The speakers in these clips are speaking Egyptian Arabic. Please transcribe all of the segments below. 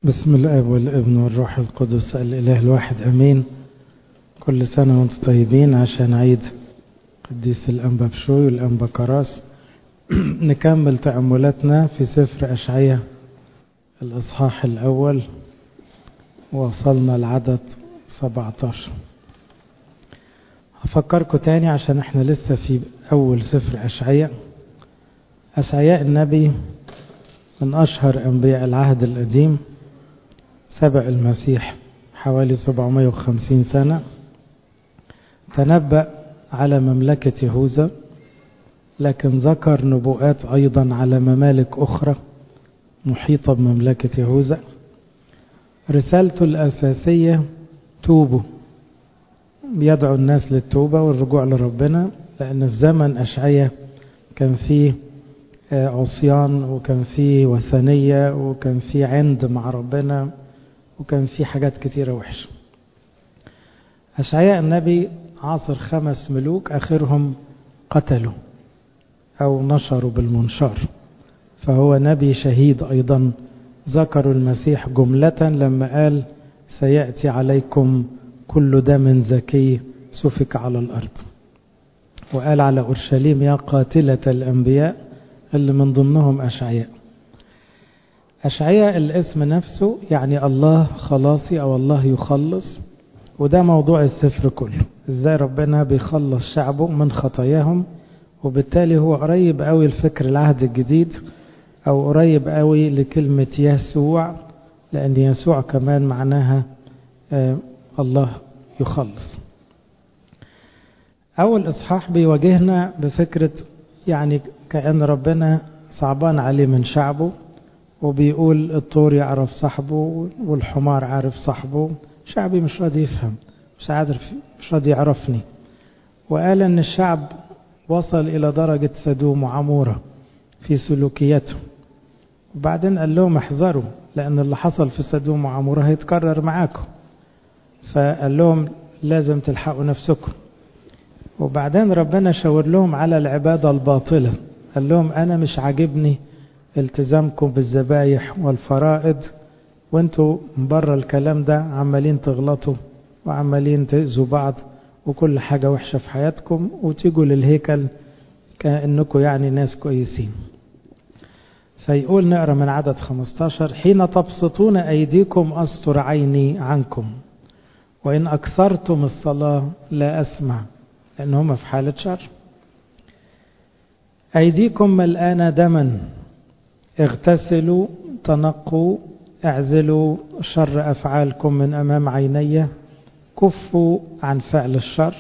بسم الاب والابن والروح القدس الاله الواحد امين كل سنه وانتم طيبين عشان عيد قديس الانبا بشوي والانبا كراس نكمل تاملاتنا في سفر اشعياء الاصحاح الاول وصلنا العدد 17 هفكركم تاني عشان احنا لسه في اول سفر اشعياء اشعياء النبي من اشهر انبياء العهد القديم سبق المسيح حوالي 750 سنة تنبأ على مملكة يهوذا لكن ذكر نبوءات أيضا على ممالك أخرى محيطة بمملكة يهوذا رسالته الأساسية توبوا بيدعو الناس للتوبة والرجوع لربنا لأن في زمن أشعية كان فيه عصيان وكان فيه وثنية وكان فيه عند مع ربنا وكان في حاجات كتيرة وحشة أشعياء النبي عاصر خمس ملوك آخرهم قتلوا أو نشروا بالمنشار فهو نبي شهيد أيضا ذكروا المسيح جملة لما قال سيأتي عليكم كل دم زكي سفك على الأرض وقال على أورشليم يا قاتلة الأنبياء اللي من ضمنهم أشعياء أشعياء الاسم نفسه يعني الله خلاصي أو الله يخلص وده موضوع السفر كله ازاي ربنا بيخلص شعبه من خطاياهم وبالتالي هو قريب قوي لفكر العهد الجديد أو قريب قوي لكلمة يسوع لأن يسوع كمان معناها آه الله يخلص أول إصحاح بيواجهنا بفكرة يعني كأن ربنا صعبان عليه من شعبه وبيقول الطور يعرف صاحبه والحمار عارف صاحبه شعبي مش راضي يفهم مش عارف مش راضي يعرفني وقال ان الشعب وصل الى درجة سدوم وعمورة في سلوكياته وبعدين قال لهم احذروا لان اللي حصل في سدوم وعمورة هيتكرر معاكم فقال لهم لازم تلحقوا نفسكم وبعدين ربنا شاور لهم على العبادة الباطلة قال لهم انا مش عاجبني التزامكم بالذبايح والفرائض وانتوا بره الكلام ده عمالين تغلطوا وعمالين تأذوا بعض وكل حاجة وحشة في حياتكم وتيجوا للهيكل كأنكم يعني ناس كويسين فيقول نقرا من عدد 15 حين تبسطون أيديكم أستر عيني عنكم وإن أكثرتم الصلاة لا أسمع لأن هم في حالة شر أيديكم ملآنة دما اغتسلوا تنقوا اعزلوا شر أفعالكم من أمام عيني كفوا عن فعل الشر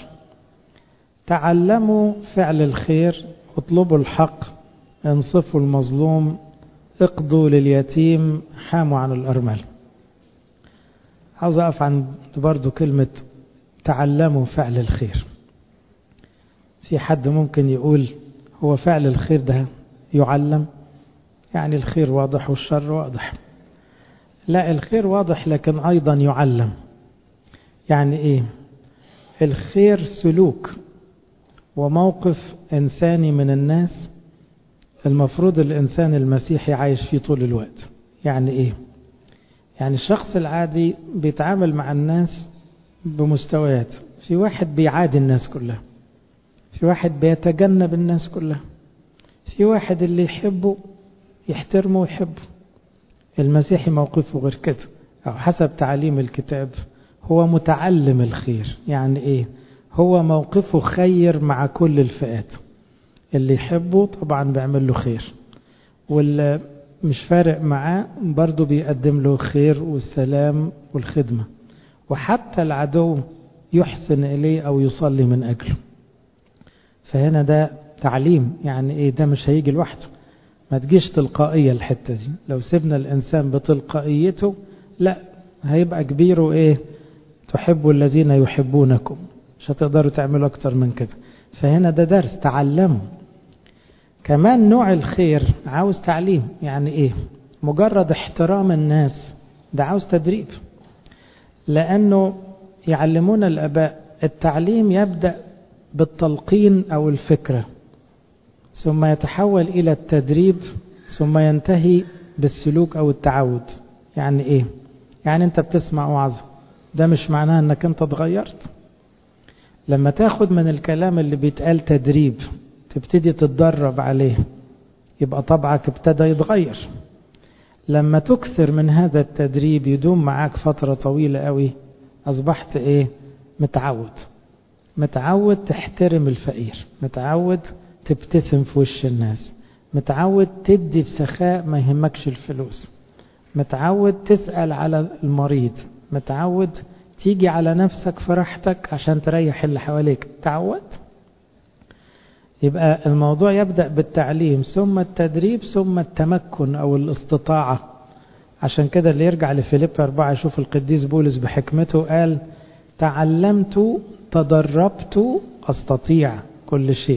تعلموا فعل الخير اطلبوا الحق انصفوا المظلوم اقضوا لليتيم حاموا عن الأرمل عاوز أقف عند برضو كلمة تعلموا فعل الخير في حد ممكن يقول هو فعل الخير ده يعلم يعني الخير واضح والشر واضح لا الخير واضح لكن أيضا يعلم يعني إيه الخير سلوك وموقف إنساني من الناس المفروض الإنسان المسيحي عايش فيه طول الوقت يعني إيه يعني الشخص العادي بيتعامل مع الناس بمستويات في واحد بيعادي الناس كلها في واحد بيتجنب الناس كلها في واحد اللي يحبه يحترمه ويحبه المسيحي موقفه غير كده أو حسب تعليم الكتاب هو متعلم الخير يعني إيه هو موقفه خير مع كل الفئات اللي يحبه طبعا بيعمل له خير واللي مش فارق معاه برضه بيقدم له خير والسلام والخدمة وحتى العدو يحسن إليه أو يصلي من أجله فهنا ده تعليم يعني إيه ده مش هيجي لوحده ما تجيش تلقائية الحتة دي لو سيبنا الإنسان بتلقائيته لا هيبقى كبير وإيه تحبوا الذين يحبونكم مش هتقدروا تعملوا أكتر من كده فهنا ده درس تعلموا كمان نوع الخير عاوز تعليم يعني إيه مجرد احترام الناس ده عاوز تدريب لأنه يعلمون الأباء التعليم يبدأ بالتلقين أو الفكرة ثم يتحول إلى التدريب ثم ينتهي بالسلوك أو التعود يعني ايه يعني انت بتسمع وعظ ده مش معناه انك انت اتغيرت لما تاخد من الكلام اللي بيتقال تدريب تبتدي تتدرب عليه يبقى طبعك ابتدى يتغير لما تكثر من هذا التدريب يدوم معاك فترة طويلة قوي أصبحت إيه متعود متعود تحترم الفقير متعود تبتسم في وش الناس متعود تدي بسخاء ما يهمكش الفلوس متعود تسأل على المريض متعود تيجي على نفسك في راحتك عشان تريح اللي حواليك تعود يبقى الموضوع يبدأ بالتعليم ثم التدريب ثم التمكن أو الاستطاعة عشان كده اللي يرجع لفيليب أربعة يشوف القديس بولس بحكمته قال تعلمت تدربت أستطيع كل شيء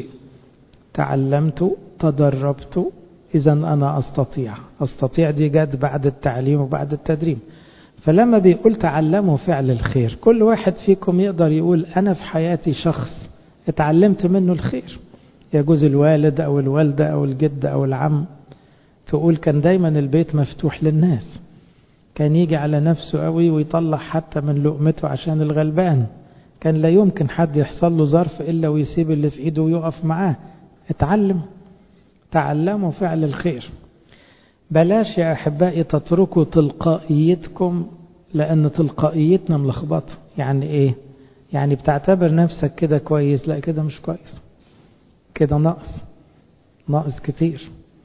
تعلمت تدربت إذا أنا أستطيع أستطيع دي جت بعد التعليم وبعد التدريب فلما بيقول تعلموا فعل الخير كل واحد فيكم يقدر يقول أنا في حياتي شخص اتعلمت منه الخير يجوز الوالد أو الوالدة أو الجد أو العم تقول كان دايما البيت مفتوح للناس كان يجي على نفسه قوي ويطلع حتى من لقمته عشان الغلبان كان لا يمكن حد يحصل له ظرف إلا ويسيب اللي في إيده ويقف معاه اتعلم تعلموا فعل الخير بلاش يا أحبائي تتركوا تلقائيتكم لأن تلقائيتنا ملخبطة يعني إيه يعني بتعتبر نفسك كده كويس لا كده مش كويس كده نقص ناقص كتير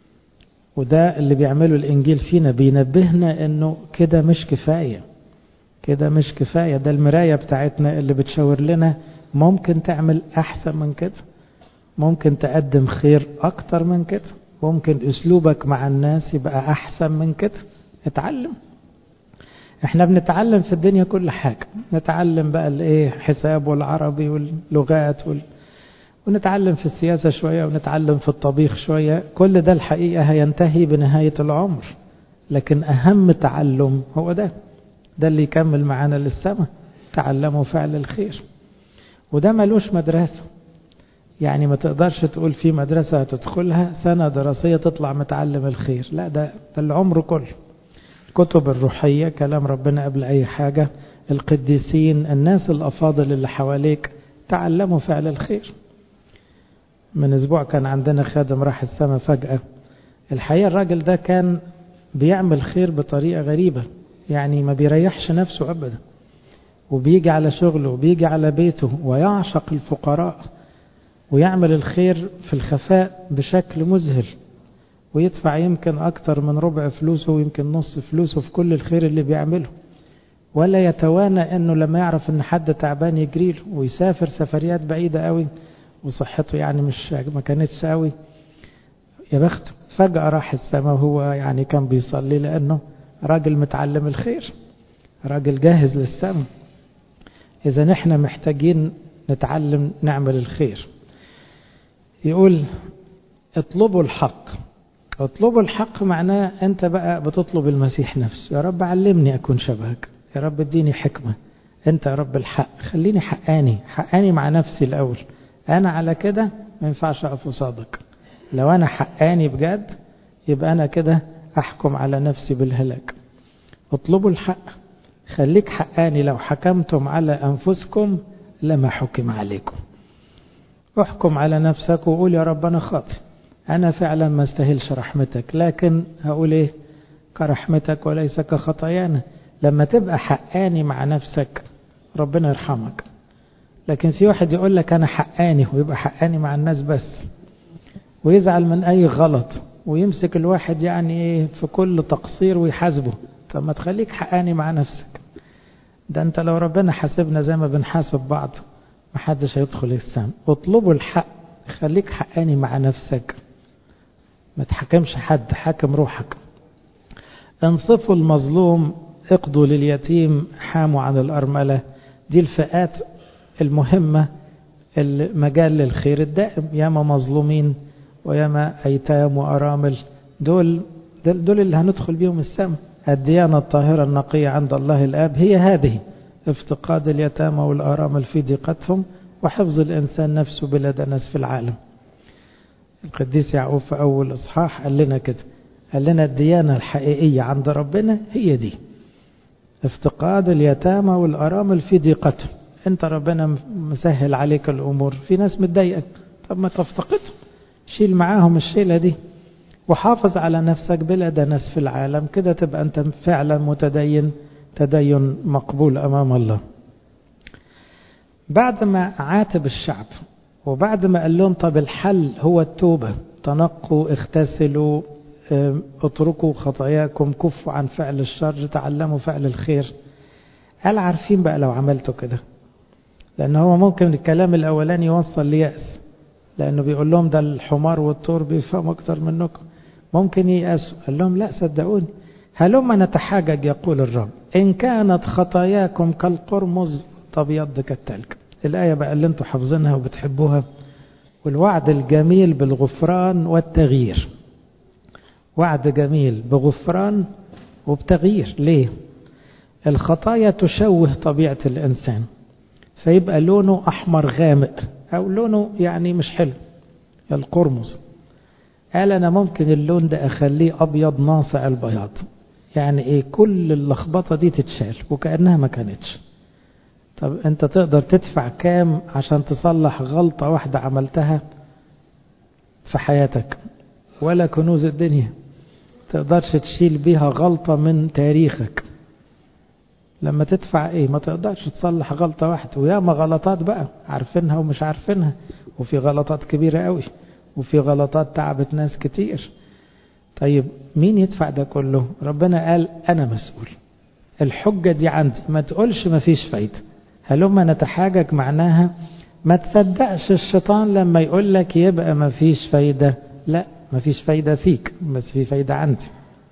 وده اللي بيعمله الإنجيل فينا بينبهنا إنه كده مش كفاية كده مش كفاية ده المراية بتاعتنا اللي بتشاور لنا ممكن تعمل أحسن من كده ممكن تقدم خير أكتر من كده ممكن أسلوبك مع الناس يبقى أحسن من كده اتعلم احنا بنتعلم في الدنيا كل حاجة نتعلم بقى الايه حساب والعربي واللغات وال... ونتعلم في السياسة شوية ونتعلم في الطبيخ شوية كل ده الحقيقة هينتهي بنهاية العمر لكن أهم تعلم هو ده ده اللي يكمل معانا للسماء تعلموا فعل الخير وده ملوش مدرسة يعني ما تقدرش تقول في مدرسة هتدخلها سنة دراسية تطلع متعلم الخير لا ده, ده العمر كله الكتب الروحية كلام ربنا قبل أي حاجة القديسين الناس الأفاضل اللي حواليك تعلموا فعل الخير من أسبوع كان عندنا خادم راح السماء فجأة الحقيقة الراجل ده كان بيعمل خير بطريقة غريبة يعني ما بيريحش نفسه أبدا وبيجي على شغله وبيجي على بيته ويعشق الفقراء ويعمل الخير في الخفاء بشكل مذهل ويدفع يمكن أكتر من ربع فلوسه ويمكن نص فلوسه في كل الخير اللي بيعمله ولا يتوانى أنه لما يعرف أن حد تعبان يجريله ويسافر سفريات بعيدة قوي وصحته يعني مش ما كانتش قوي يا بخته فجأة راح السماء وهو يعني كان بيصلي لأنه راجل متعلم الخير راجل جاهز للسماء إذا احنا محتاجين نتعلم نعمل الخير يقول اطلبوا الحق اطلبوا الحق معناه انت بقى بتطلب المسيح نفسه يا رب علمني اكون شبهك يا رب اديني حكمة انت يا رب الحق خليني حقاني حقاني مع نفسي الاول انا على كده ما ينفعش اقف قصادك لو انا حقاني بجد يبقى انا كده احكم على نفسي بالهلاك اطلبوا الحق خليك حقاني لو حكمتم على انفسكم لما حكم عليكم احكم على نفسك وقول يا رب انا خاطئ انا فعلا ما استاهلش رحمتك لكن هقول ايه كرحمتك وليس كخطايانا لما تبقى حقاني مع نفسك ربنا يرحمك لكن في واحد يقول لك انا حقاني ويبقى حقاني مع الناس بس ويزعل من اي غلط ويمسك الواحد يعني ايه في كل تقصير ويحاسبه طب ما تخليك حقاني مع نفسك ده انت لو ربنا حاسبنا زي ما بنحاسب بعض محدش هيدخل السام اطلبوا الحق خليك حقاني مع نفسك ما تحكمش حد حاكم روحك انصفوا المظلوم اقضوا لليتيم حاموا عن الأرملة دي الفئات المهمة المجال للخير الدائم ياما مظلومين وياما أيتام وأرامل دول دول اللي هندخل بيهم السماء الديانة الطاهرة النقية عند الله الآب هي هذه افتقاد اليتامى والأرامل في ضيقتهم وحفظ الإنسان نفسه بلا دنس في العالم القديس يعقوب في أول إصحاح قال لنا كده قال لنا الديانة الحقيقية عند ربنا هي دي افتقاد اليتامى والأرامل في ضيقتهم انت ربنا مسهل عليك الأمور في ناس متضايقة طب ما تفتقدهم شيل معاهم الشيلة دي وحافظ على نفسك بلا دنس في العالم كده تبقى انت فعلا متدين تدين مقبول أمام الله بعد ما عاتب الشعب وبعد ما قال لهم طب الحل هو التوبة تنقوا اغتسلوا اتركوا خطاياكم كفوا عن فعل الشر تعلموا فعل الخير قال عارفين بقى لو عملتوا كده لأن هو ممكن الكلام الأولاني يوصل ليأس لأنه بيقول لهم ده الحمار والطور بيفهموا أكتر منكم ممكن ييأسوا قال لهم لا صدقوني هلما نتحاجج يقول الرب إن كانت خطاياكم كالقرمز تبيض كالتلج الآية بقى اللي انتوا حافظينها وبتحبوها والوعد الجميل بالغفران والتغيير وعد جميل بغفران وبتغيير ليه الخطايا تشوه طبيعة الإنسان فيبقى لونه أحمر غامق أو لونه يعني مش حلو القرمز قال أنا ممكن اللون ده أخليه أبيض ناصع البياض يعني إيه كل اللخبطة دي تتشال وكأنها ما كانتش طب أنت تقدر تدفع كام عشان تصلح غلطة واحدة عملتها في حياتك ولا كنوز الدنيا تقدرش تشيل بيها غلطة من تاريخك لما تدفع ايه ما تقدرش تصلح غلطة واحدة وياما غلطات بقى عارفينها ومش عارفينها وفي غلطات كبيرة قوي وفي غلطات تعبت ناس كتير طيب مين يدفع ده كله ربنا قال انا مسؤول الحجة دي عندي ما تقولش ما فيش فايدة هلما نتحاجج معناها ما تصدقش الشيطان لما يقول لك يبقى ما فيش فايدة لا ما فيش فايدة فيك بس في فايدة عندي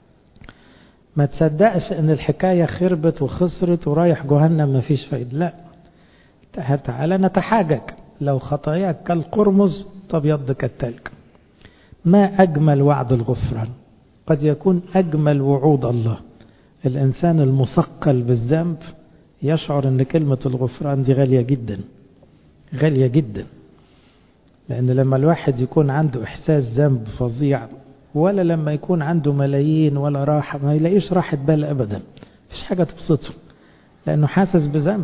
ما تصدقش ان الحكاية خربت وخسرت ورايح جهنم ما فيش فايدة لا تعالى نتحاجج لو خطاياك كالقرمز تبيض كالتلج ما أجمل وعد الغفران قد يكون أجمل وعود الله الإنسان المثقل بالذنب يشعر أن كلمة الغفران دي غالية جدا غالية جدا لأن لما الواحد يكون عنده إحساس ذنب فظيع ولا لما يكون عنده ملايين ولا راحة ما يلاقيش راحة بال أبدا مفيش حاجة تبسطه لأنه حاسس بذنب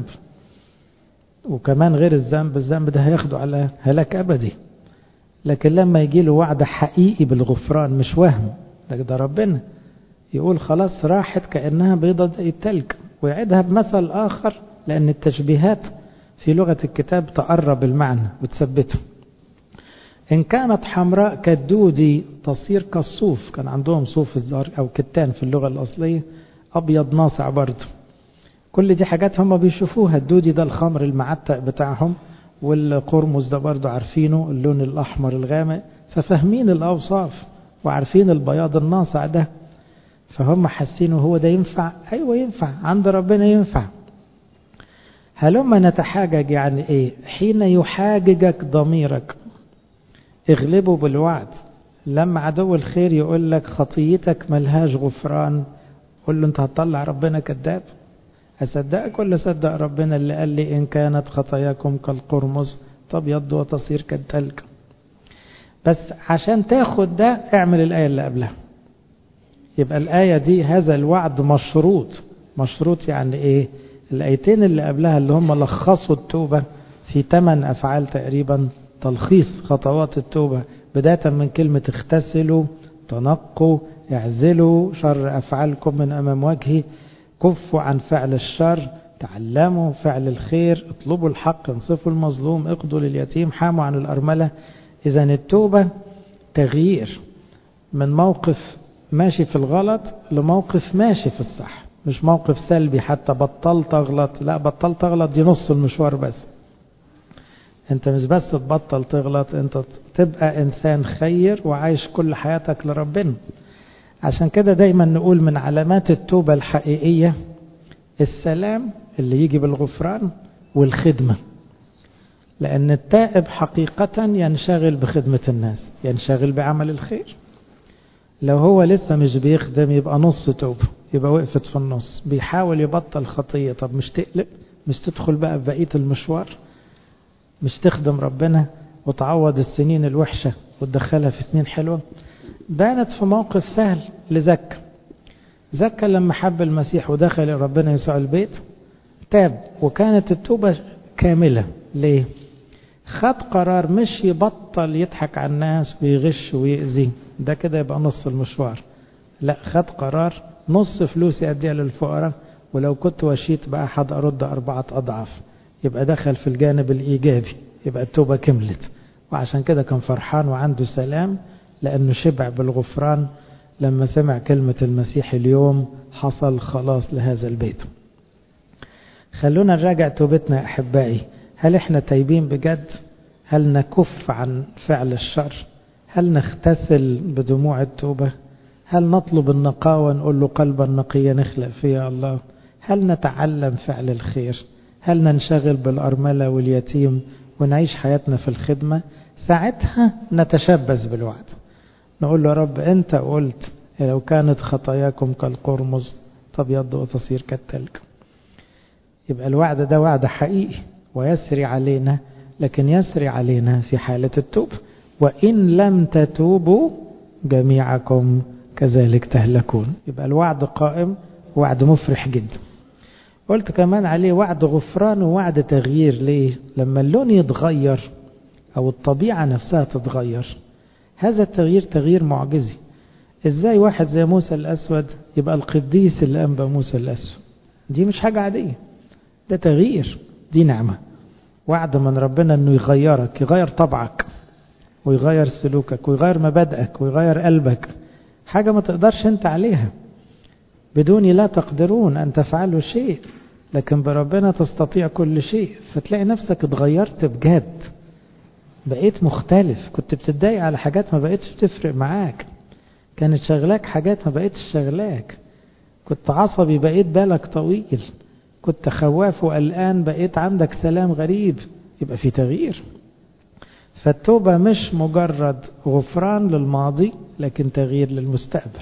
وكمان غير الذنب الذنب ده هياخده على هلاك أبدي لكن لما يجي له وعد حقيقي بالغفران مش وهم ده ده ربنا يقول خلاص راحت كأنها بيضة زي التلج ويعيدها بمثل آخر لأن التشبيهات في لغة الكتاب تقرب المعنى وتثبته إن كانت حمراء كالدودي تصير كالصوف كان عندهم صوف الزهر أو كتان في اللغة الأصلية أبيض ناصع برضه كل دي حاجات هم بيشوفوها الدودي ده الخمر المعتق بتاعهم والقرمز ده برضه عارفينه اللون الأحمر الغامق ففاهمين الأوصاف وعارفين البياض الناصع ده فهم حاسينه هو ده ينفع أيوة ينفع عند ربنا ينفع هلما نتحاجج يعني ايه حين يحاججك ضميرك اغلبه بالوعد لما عدو الخير يقول لك خطيتك ملهاش غفران قول له انت هتطلع ربنا كذاب أصدقك ولا صدق ربنا اللي قال لي إن كانت خطاياكم كالقرمز تبيض وتصير كالتلج بس عشان تاخد ده اعمل الآية اللي قبلها يبقى الآية دي هذا الوعد مشروط مشروط يعني إيه الآيتين اللي قبلها اللي هم لخصوا التوبة في ثمان أفعال تقريبا تلخيص خطوات التوبة بداية من كلمة اغتسلوا تنقوا اعزلوا شر أفعالكم من أمام وجهي كفوا عن فعل الشر تعلموا فعل الخير اطلبوا الحق انصفوا المظلوم اقضوا لليتيم حاموا عن الأرملة إذا التوبة تغيير من موقف ماشي في الغلط لموقف ماشي في الصح مش موقف سلبي حتى بطلت اغلط لا بطلت اغلط دي نص المشوار بس انت مش بس تبطل تغلط انت تبقى انسان خير وعايش كل حياتك لربنا عشان كده دايما نقول من علامات التوبة الحقيقية السلام اللي يجي بالغفران والخدمة لأن التائب حقيقة ينشغل بخدمة الناس ينشغل بعمل الخير لو هو لسه مش بيخدم يبقى نص توبة يبقى وقفت في النص بيحاول يبطل خطية طب مش تقلب مش تدخل بقى في بقية المشوار مش تخدم ربنا وتعوض السنين الوحشة وتدخلها في سنين حلوة بانت في موقف سهل لزكا زكا لما حب المسيح ودخل ربنا يسوع البيت تاب وكانت التوبة كاملة ليه خد قرار مش يبطل يضحك على الناس ويغش ويأذي ده كده يبقى نص المشوار لا خد قرار نص فلوسي أديها للفقراء ولو كنت وشيت بأحد أرد أربعة أضعاف يبقى دخل في الجانب الإيجابي يبقى التوبة كملت وعشان كده كان فرحان وعنده سلام لأنه شبع بالغفران لما سمع كلمة المسيح اليوم حصل خلاص لهذا البيت خلونا نراجع توبتنا يا أحبائي هل احنا تايبين بجد هل نكف عن فعل الشر هل نختثل بدموع التوبة هل نطلب النقاوة نقول له قلبا نقيا نخلق فيا الله هل نتعلم فعل الخير هل ننشغل بالأرملة واليتيم ونعيش حياتنا في الخدمة ساعتها نتشبث بالوعد نقول له رب أنت قلت لو كانت خطاياكم كالقرمز تبيض وتصير كالتلج يبقى الوعد ده وعد حقيقي ويسري علينا لكن يسري علينا في حالة التوب وإن لم تتوبوا جميعكم كذلك تهلكون يبقى الوعد قائم وعد مفرح جدا قلت كمان عليه وعد غفران ووعد تغيير ليه لما اللون يتغير أو الطبيعة نفسها تتغير هذا التغيير تغيير معجزي ازاي واحد زي موسى الأسود يبقى القديس اللي أنبى موسى الأسود دي مش حاجة عادية ده تغيير دي نعمة وعد من ربنا انه يغيرك يغير طبعك ويغير سلوكك ويغير مبادئك ويغير قلبك حاجة ما تقدرش انت عليها بدوني لا تقدرون ان تفعلوا شيء لكن بربنا تستطيع كل شيء فتلاقي نفسك اتغيرت بجد بقيت مختلف كنت بتتضايق على حاجات ما بقيتش بتفرق معاك كانت شغلاك حاجات ما بقيتش شغلاك كنت عصبي بقيت بالك طويل كنت خواف وقلقان بقيت عندك سلام غريب يبقى في تغيير فالتوبة مش مجرد غفران للماضي لكن تغيير للمستقبل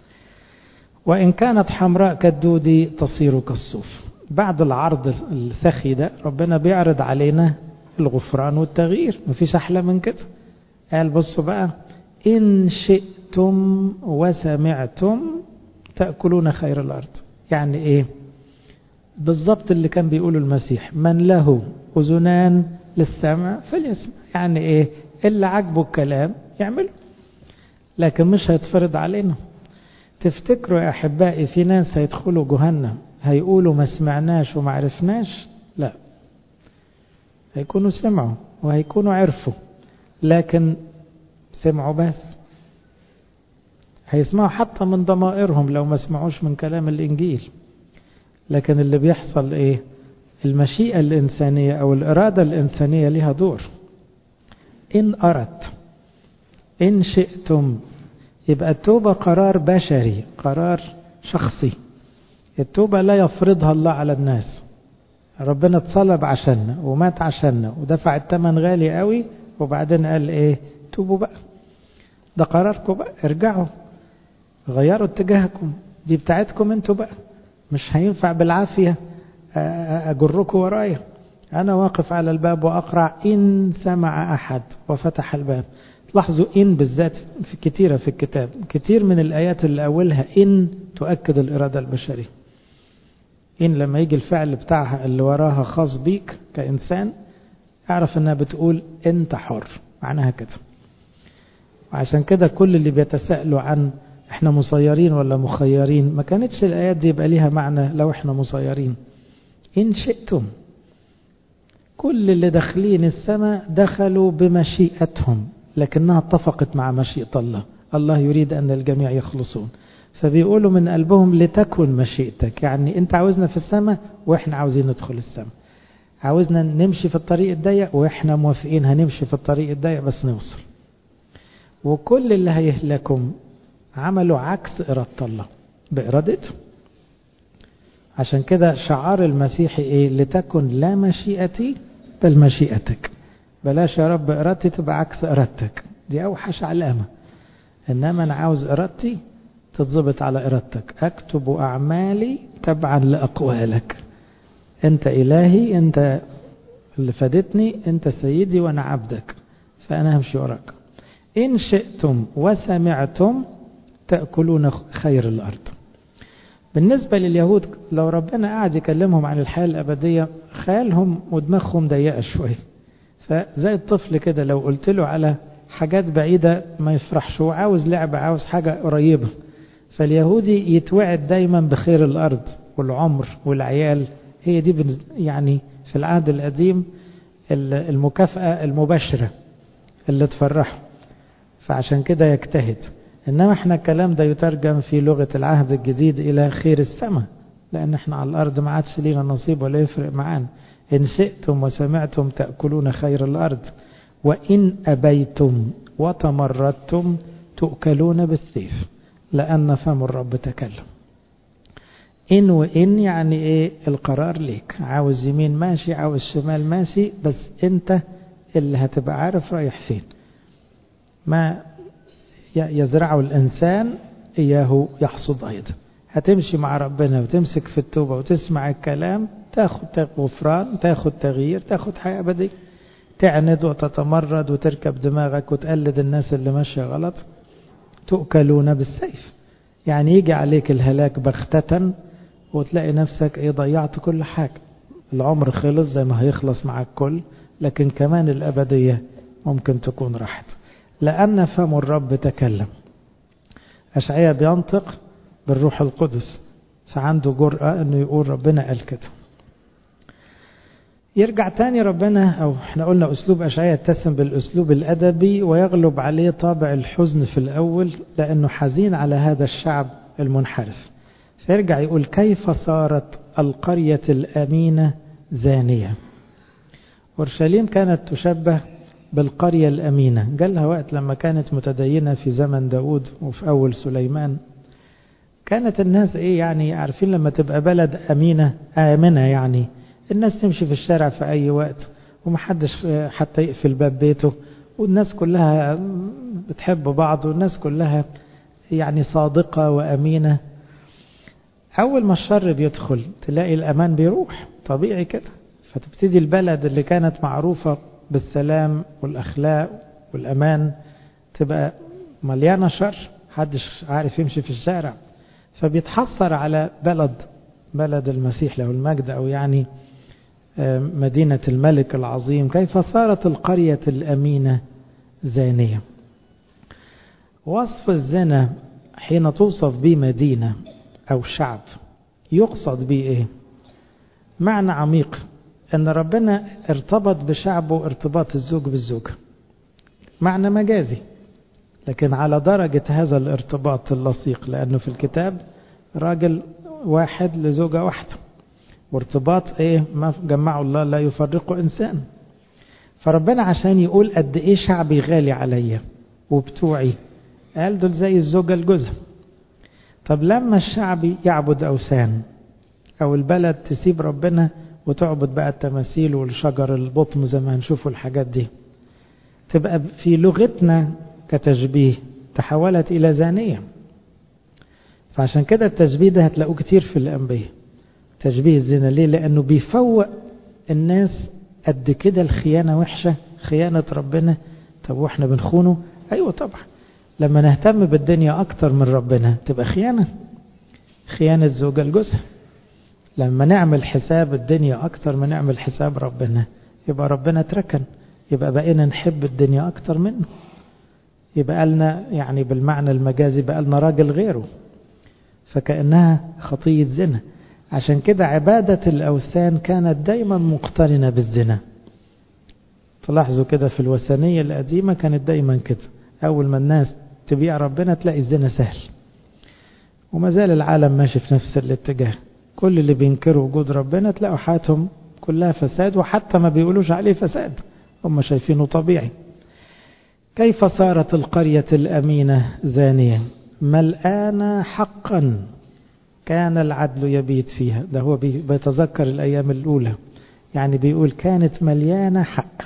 وإن كانت حمراء كالدودي تصير كالصوف بعد العرض السخي ده ربنا بيعرض علينا الغفران والتغيير مفيش أحلى من كده قال بصوا بقى إن شئتم وسمعتم تأكلون خير الأرض يعني إيه بالضبط اللي كان بيقوله المسيح من له أذنان للسمع فليسمع يعني إيه اللي عجبه الكلام يعمله لكن مش هيتفرض علينا تفتكروا يا أحبائي في ناس هيدخلوا جهنم هيقولوا ما سمعناش وما عرفناش لا هيكونوا سمعوا وهيكونوا عرفوا لكن سمعوا بس هيسمعوا حتى من ضمائرهم لو ما سمعوش من كلام الإنجيل لكن اللي بيحصل إيه المشيئة الإنسانية أو الإرادة الإنسانية لها دور إن أردت إن شئتم يبقى التوبة قرار بشري قرار شخصي التوبة لا يفرضها الله على الناس ربنا اتصلب عشاننا ومات عشاننا ودفع الثمن غالي قوي وبعدين قال ايه توبوا بقى ده قراركم بقى ارجعوا غيروا اتجاهكم دي بتاعتكم انتوا بقى مش هينفع بالعافية أجركم ورايا أنا واقف على الباب وأقرع إن سمع أحد وفتح الباب لاحظوا إن بالذات في كتيرة في الكتاب كتير من الآيات اللي أولها إن تؤكد الإرادة البشرية إن لما يجي الفعل بتاعها اللي وراها خاص بيك كإنسان اعرف إنها بتقول أنت حر معناها كده وعشان كده كل اللي بيتساءلوا عن احنا مسيرين ولا مخيرين ما كانتش الآيات دي يبقى ليها معنى لو احنا مسيرين إن شئتم كل اللي داخلين السماء دخلوا بمشيئتهم لكنها اتفقت مع مشيئة الله الله يريد أن الجميع يخلصون فبيقولوا من قلبهم لتكن مشيئتك يعني انت عاوزنا في السماء واحنا عاوزين ندخل السماء عاوزنا نمشي في الطريق الضيق واحنا موافقين هنمشي في الطريق الضيق بس نوصل وكل اللي هيهلكم عملوا عكس إرادة الله بإرادته عشان كده شعار المسيحي إيه لتكن لا مشيئتي بل مشيئتك بلاش يا رب إرادتي تبقى عكس إرادتك دي أوحش علامة إنما أنا عاوز إرادتي تتظبط على إرادتك أكتب أعمالي تبعا لأقوالك أنت إلهي أنت اللي فادتني أنت سيدي وأنا عبدك فأنا همشي وراك إن شئتم وسمعتم تأكلون خير الأرض بالنسبة لليهود لو ربنا قاعد يكلمهم عن الحياة الأبدية خيالهم ودماغهم ضيقة شوية فزي الطفل كده لو قلت له على حاجات بعيدة ما يفرحش هو عاوز لعبة عاوز حاجة قريبة فاليهودي يتوعد دايما بخير الأرض والعمر والعيال هي دي يعني في العهد القديم المكافأة المباشرة اللي تفرحه فعشان كده يجتهد إنما احنا الكلام ده يترجم في لغة العهد الجديد إلى خير السماء لأن احنا على الأرض ما عادش لينا نصيب ولا يفرق معانا إن شئتم وسمعتم تأكلون خير الأرض وإن أبيتم وتمردتم تؤكلون بالسيف لأن فم الرب تكلم إن وإن يعني إيه القرار ليك عاوز يمين ماشي عاوز شمال ماشي بس أنت اللي هتبقى عارف رايح فين ما يزرعه الإنسان إياه يحصد أيضا هتمشي مع ربنا وتمسك في التوبة وتسمع الكلام تاخد غفران تاخد تغيير تاخد حياة أبدية تعند وتتمرد وتركب دماغك وتقلد الناس اللي ماشية غلط تؤكلون بالسيف يعني يجي عليك الهلاك بغتة وتلاقي نفسك ايه ضيعت كل حاجة العمر خلص زي ما هيخلص مع الكل لكن كمان الأبدية ممكن تكون راحت لأن فم الرب تكلم أشعية بينطق بالروح القدس فعنده جرأة أنه يقول ربنا قال كده يرجع تاني ربنا أو احنا قلنا أسلوب أشعية يتسم بالأسلوب الأدبي ويغلب عليه طابع الحزن في الأول لأنه حزين على هذا الشعب المنحرف فيرجع يقول كيف صارت القرية الأمينة زانية أورشليم كانت تشبه بالقرية الأمينة جالها وقت لما كانت متدينة في زمن داود وفي أول سليمان كانت الناس إيه يعني عارفين لما تبقى بلد أمينة آمنة يعني الناس تمشي في الشارع في أي وقت ومحدش حتى يقفل باب بيته والناس كلها بتحب بعض والناس كلها يعني صادقة وأمينة أول ما الشر بيدخل تلاقي الأمان بيروح طبيعي كده فتبتدي البلد اللي كانت معروفة بالسلام والأخلاق والأمان تبقى مليانة شر محدش عارف يمشي في الشارع فبيتحسر على بلد بلد المسيح له المجد أو يعني مدينة الملك العظيم كيف صارت القرية الأمينة زانية وصف الزنا حين توصف به مدينة أو شعب يقصد به إيه معنى عميق أن ربنا ارتبط بشعبه ارتباط الزوج بالزوجة معنى مجازي لكن على درجة هذا الارتباط اللصيق لأنه في الكتاب راجل واحد لزوجة واحدة وارتباط ايه ما جمعه الله لا يفرقه انسان فربنا عشان يقول قد ايه شعبي غالي عليا وبتوعي قال دول زي الزوجة الجزء طب لما الشعب يعبد اوثان او البلد تسيب ربنا وتعبد بقى التماثيل والشجر البطم زي ما هنشوفوا الحاجات دي تبقى في لغتنا كتشبيه تحولت الى زانيه فعشان كده التشبيه ده هتلاقوه كتير في الانبياء تشبيه الزنا ليه لأنه بيفوق الناس قد كده الخيانة وحشة خيانة ربنا طب واحنا بنخونه أيوة طبعا لما نهتم بالدنيا أكتر من ربنا تبقى خيانة خيانة زوجة الجزء لما نعمل حساب الدنيا أكتر ما نعمل حساب ربنا يبقى ربنا تركن يبقى بقينا نحب الدنيا أكتر منه يبقى لنا يعني بالمعنى المجازي بقى لنا راجل غيره فكأنها خطية زنا عشان كده عبادة الأوثان كانت دايما مقترنة بالزنا تلاحظوا كده في الوثنية القديمة كانت دايما كده أول ما الناس تبيع ربنا تلاقي الزنا سهل وما زال العالم ماشي في نفس الاتجاه كل اللي بينكروا وجود ربنا تلاقوا حياتهم كلها فساد وحتى ما بيقولوش عليه فساد هم شايفينه طبيعي كيف صارت القرية الأمينة زانية ملآنة حقا كان العدل يبيت فيها ده هو بيتذكر الأيام الأولى يعني بيقول كانت مليانة حق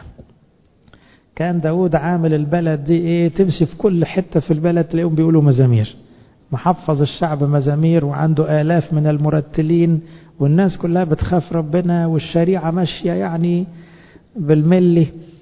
كان داود عامل البلد دي ايه تمشي في كل حتة في البلد تلاقيهم بيقولوا مزامير محفظ الشعب مزامير وعنده آلاف من المرتلين والناس كلها بتخاف ربنا والشريعة ماشية يعني بالملي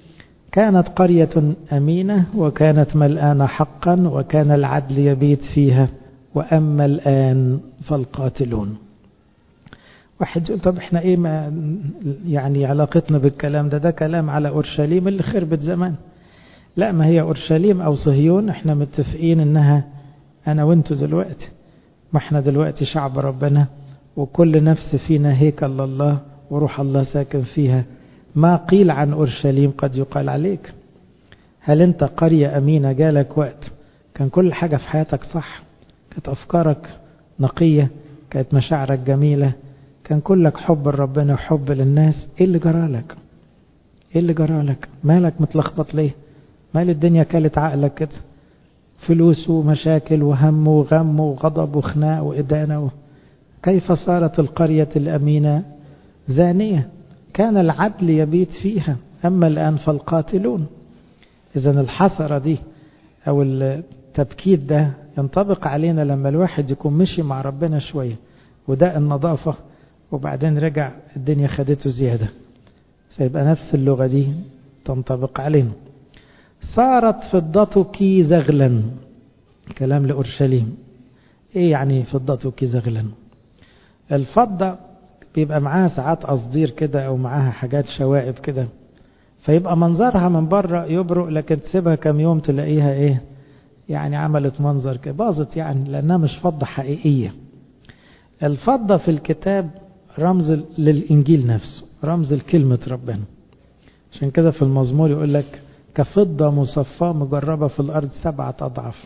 كانت قرية أمينة وكانت ملآنة حقا وكان العدل يبيت فيها وأما الآن فالقاتلون واحد يقول طب احنا ايه ما يعني علاقتنا بالكلام ده ده كلام على اورشليم اللي خربت زمان لا ما هي اورشليم او صهيون احنا متفقين انها انا وانتوا دلوقتي ما احنا دلوقتي شعب ربنا وكل نفس فينا هيكل الله وروح الله ساكن فيها ما قيل عن اورشليم قد يقال عليك هل انت قرية امينة جالك وقت كان كل حاجة في حياتك صح كانت افكارك نقية كانت مشاعرك جميلة كان كلك حب لربنا وحب للناس ايه اللي جرالك ايه اللي جرالك مالك متلخبط ليه مال الدنيا كلت عقلك كده فلوس ومشاكل وهم وغم وغضب وخناق وإدانة و... كيف صارت القرية الأمينة زانية كان العدل يبيت فيها أما الآن فالقاتلون إذا الحسرة دي أو التبكيت ده ينطبق علينا لما الواحد يكون مشي مع ربنا شوية وده النظافة وبعدين رجع الدنيا خدته زيادة فيبقى نفس اللغة دي تنطبق علينا صارت فضتك زغلا كلام لأورشليم ايه يعني فضتك زغلا الفضة بيبقى معاها ساعات قصدير كده او معاها حاجات شوائب كده فيبقى منظرها من بره يبرق لكن تسيبها كم يوم تلاقيها ايه يعني عملت منظر كده باظت يعني لانها مش فضة حقيقية الفضة في الكتاب رمز للإنجيل نفسه رمز لكلمة ربنا عشان كده في المزمور يقول لك كفضة مصفاة مجربة في الأرض سبعة أضعاف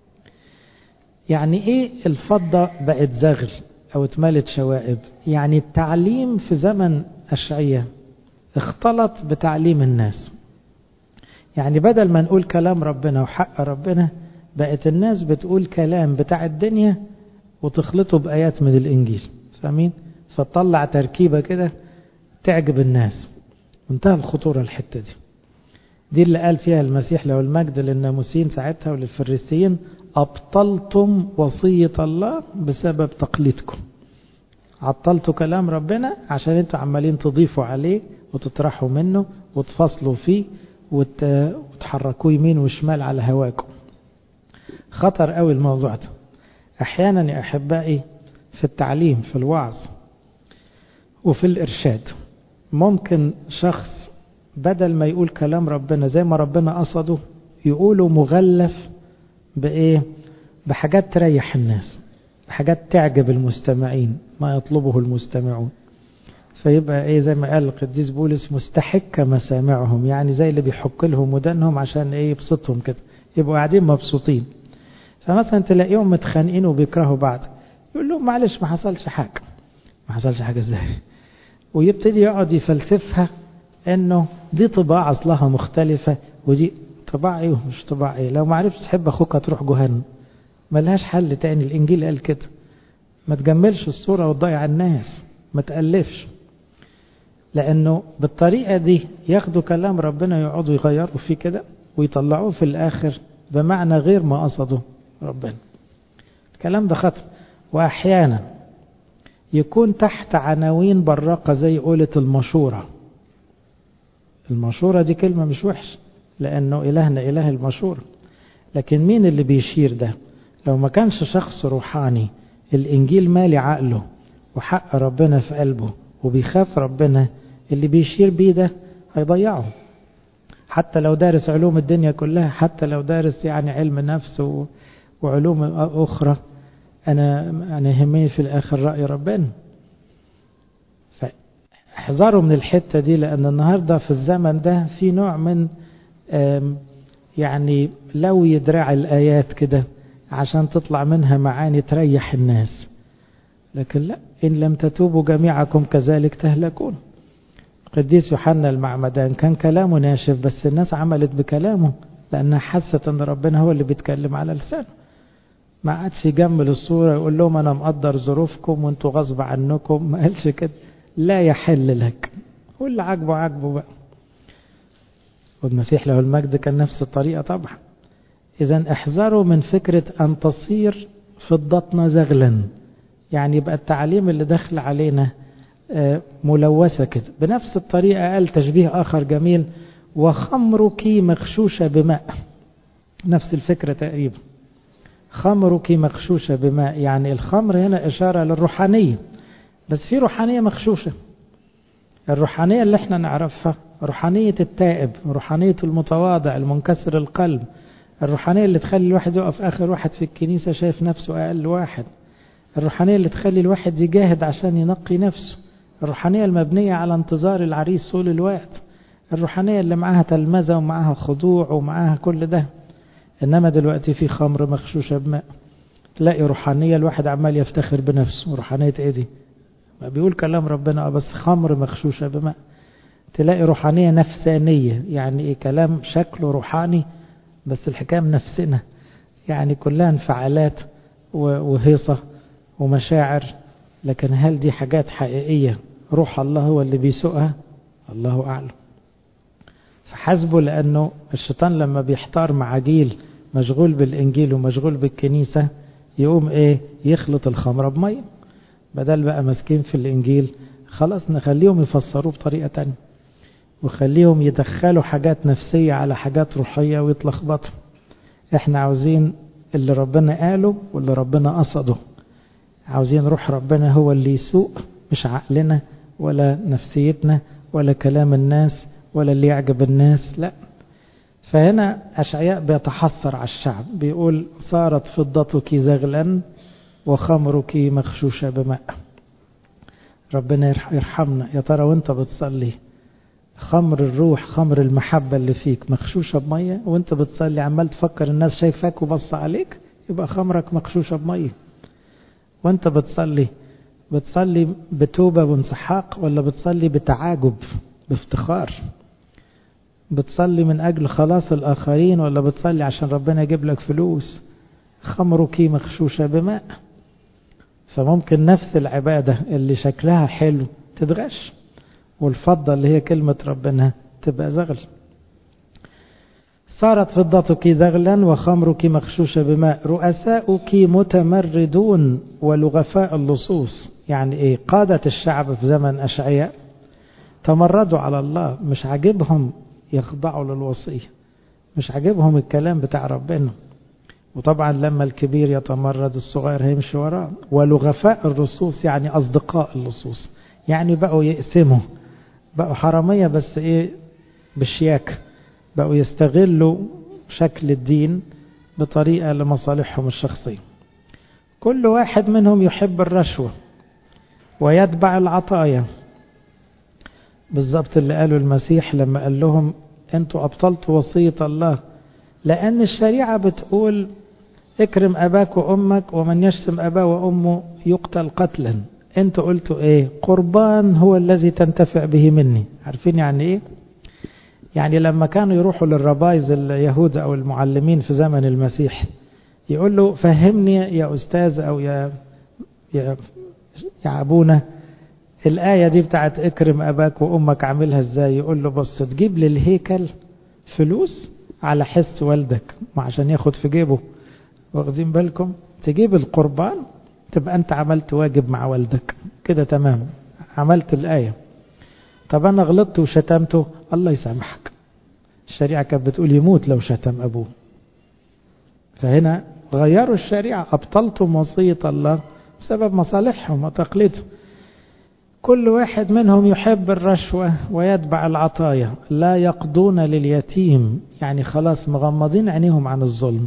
يعني إيه الفضة بقت زغل أو اتملت شوائب يعني التعليم في زمن أشعية اختلط بتعليم الناس يعني بدل ما نقول كلام ربنا وحق ربنا بقت الناس بتقول كلام بتاع الدنيا وتخلطه بآيات من الإنجيل فاهمين؟ فتطلع تركيبة كده تعجب الناس منتهى الخطورة الحتة دي دي اللي قال فيها المسيح له المجد للناموسين ساعتها وللفريسيين أبطلتم وصية الله بسبب تقليدكم عطلتوا كلام ربنا عشان انتوا عمالين تضيفوا عليه وتطرحوا منه وتفصلوا فيه وت... وتحركوه يمين وشمال على هواكم خطر قوي الموضوع ده احيانا يا احبائي في التعليم في الوعظ وفي الارشاد ممكن شخص بدل ما يقول كلام ربنا زي ما ربنا قصده يقوله مغلف بايه بحاجات تريح الناس بحاجات تعجب المستمعين ما يطلبه المستمعون فيبقى ايه زي ما قال القديس بولس مستحك مسامعهم يعني زي اللي بيحك لهم ودانهم عشان ايه يبسطهم كده يبقوا قاعدين مبسوطين فمثلا تلاقيهم متخانقين وبيكرهوا بعض يقول لهم معلش ما حصلش حاجه ما حصلش حاجه ازاي ويبتدي يقعد يفلسفها انه دي طباع اصلها مختلفه ودي طباع ايه ومش طباع ايه لو ما عرفتش تحب اخوك هتروح جهنم ملهاش حل تاني الانجيل قال كده ما تجملش الصوره وتضيع الناس ما تالفش لانه بالطريقه دي ياخدوا كلام ربنا يقعدوا يغيروا فيه كده ويطلعوه في الاخر بمعنى غير ما قصده ربنا الكلام ده خطر واحيانا يكون تحت عناوين براقة زي قولة المشورة المشورة دي كلمة مش وحش لأنه إلهنا إله المشورة لكن مين اللي بيشير ده لو ما كانش شخص روحاني الإنجيل مالي عقله وحق ربنا في قلبه وبيخاف ربنا اللي بيشير بيه ده هيضيعه حتى لو دارس علوم الدنيا كلها حتى لو دارس يعني علم نفس وعلوم أخرى أنا أنا يهمني في الآخر رأي ربنا فاحذروا من الحتة دي لأن النهاردة في الزمن ده في نوع من يعني لو يدرع الآيات كده عشان تطلع منها معاني تريح الناس لكن لا إن لم تتوبوا جميعكم كذلك تهلكون قديس يوحنا المعمدان كان كلامه ناشف بس الناس عملت بكلامه لأنها حست أن ربنا هو اللي بيتكلم على لسانه ما عادش يجمل الصورة يقول لهم أنا مقدر ظروفكم وانتوا غصب عنكم ما قالش كده لا يحل لك واللي عاجبه عاجبه بقى والمسيح له المجد كان نفس الطريقة طبعا إذا احذروا من فكرة أن تصير فضتنا زغلا يعني يبقى التعليم اللي دخل علينا ملوثة كده بنفس الطريقة قال تشبيه آخر جميل وخمرك مغشوشة بماء نفس الفكرة تقريبا خمرك مغشوشة بماء يعني الخمر هنا إشارة للروحانية بس في روحانية مغشوشة الروحانية اللي احنا نعرفها روحانية التائب روحانية المتواضع المنكسر القلب الروحانية اللي تخلي الواحد يقف آخر واحد في الكنيسة شايف نفسه أقل واحد الروحانية اللي تخلي الواحد يجاهد عشان ينقي نفسه الروحانية المبنية على انتظار العريس طول الوقت الروحانية اللي معاها تلمذة ومعاها خضوع ومعاها كل ده إنما دلوقتي في خمر مغشوشة بماء تلاقي روحانية الواحد عمال يفتخر بنفسه روحانية ايه دي ما بيقول كلام ربنا بس خمر مغشوشة بماء تلاقي روحانية نفسانية يعني ايه كلام شكله روحاني بس الحكاية من نفسنا يعني كلها انفعالات وهيصة ومشاعر لكن هل دي حاجات حقيقية روح الله هو اللي بيسوقها الله أعلم فحسبه لأنه الشيطان لما بيحتار مع جيل مشغول بالإنجيل ومشغول بالكنيسة يقوم إيه يخلط الخمرة بمية بدل بقى ماسكين في الإنجيل خلاص نخليهم يفسروه بطريقة تانية وخليهم يدخلوا حاجات نفسية على حاجات روحية ويتلخبطوا احنا عاوزين اللي ربنا قاله واللي ربنا قصده عاوزين روح ربنا هو اللي يسوق مش عقلنا ولا نفسيتنا ولا كلام الناس ولا اللي يعجب الناس لا فهنا أشعياء بيتحسر على الشعب بيقول صارت فضتك زغلا وخمرك مغشوشة بماء ربنا يرحمنا يا ترى وانت بتصلي خمر الروح خمر المحبة اللي فيك مغشوشة بمية وانت بتصلي عمال تفكر الناس شايفاك وبص عليك يبقى خمرك مغشوشة بمية وانت بتصلي بتصلي بتوبة وانسحاق ولا بتصلي بتعاجب بافتخار بتصلي من أجل خلاص الآخرين ولا بتصلي عشان ربنا يجيب لك فلوس خمرك مغشوشة بماء فممكن نفس العبادة اللي شكلها حلو تتغش والفضة اللي هي كلمة ربنا تبقى زغل صارت فضتك ذغلا وخمرك مغشوشة بماء رؤساؤك متمردون ولغفاء اللصوص يعني ايه قادة الشعب في زمن أشعياء تمردوا على الله مش عاجبهم يخضعوا للوصية مش عاجبهم الكلام بتاع ربنا وطبعا لما الكبير يتمرد الصغير هيمشي وراه ولغفاء اللصوص يعني أصدقاء اللصوص يعني بقوا يقسموا بقوا حرامية بس ايه بالشياكة بقوا يستغلوا شكل الدين بطريقة لمصالحهم الشخصية كل واحد منهم يحب الرشوة ويتبع العطايا بالضبط اللي قاله المسيح لما قال لهم انتوا أبطلتوا وصية الله لأن الشريعة بتقول اكرم أباك وأمك ومن يشتم أباه وأمه يقتل قتلا انتوا قلتوا ايه قربان هو الذي تنتفع به مني عارفين يعني ايه يعني لما كانوا يروحوا للربايز اليهود أو المعلمين في زمن المسيح يقول له فهمني يا أستاذ أو يا يا, يا أبونا الآية دي بتاعت اكرم أباك وأمك عاملها ازاي يقول له بص تجيب للهيكل فلوس على حس والدك عشان ياخد في جيبه واخدين بالكم تجيب القربان تبقى أنت عملت واجب مع والدك كده تمام عملت الآية طب أنا غلطت وشتمته الله يسامحك الشريعة كانت بتقول يموت لو شتم أبوه فهنا غيروا الشريعة أبطلتم وصية الله بسبب مصالحهم وتقليدهم كل واحد منهم يحب الرشوة ويتبع العطايا لا يقضون لليتيم يعني خلاص مغمضين عينيهم عن الظلم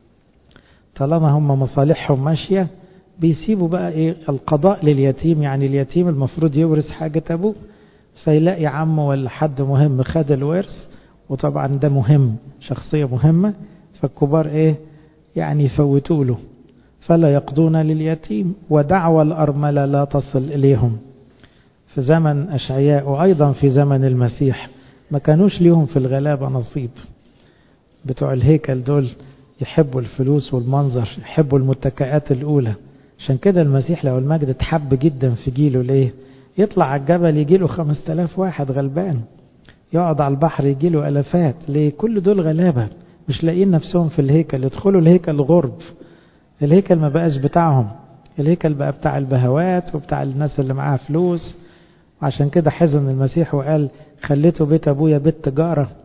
طالما هم مصالحهم ماشية بيسيبوا بقى ايه القضاء لليتيم يعني اليتيم المفروض يورث حاجة أبوه فيلاقي عمه ولا حد مهم خد الورث وطبعا ده مهم شخصية مهمة فالكبار ايه يعني يفوتوا له فلا يقضون لليتيم ودعوى الأرملة لا تصل إليهم في زمن أشعياء وأيضا في زمن المسيح ما كانوش ليهم في الغلابة نصيب بتوع الهيكل دول يحبوا الفلوس والمنظر يحبوا المتكئات الأولى عشان كده المسيح لو المجد اتحب جدا في جيله ليه يطلع على الجبل يجي له خمس تلاف واحد غلبان يقعد على البحر يجي له ألفات ليه كل دول غلابة مش لاقيين نفسهم في الهيكل يدخلوا الهيكل غرب الهيكل ما بقاش بتاعهم الهيكل بقى بتاع البهوات وبتاع الناس اللي معاها فلوس عشان كده حزن المسيح وقال خليته بيت أبويا بيت تجارة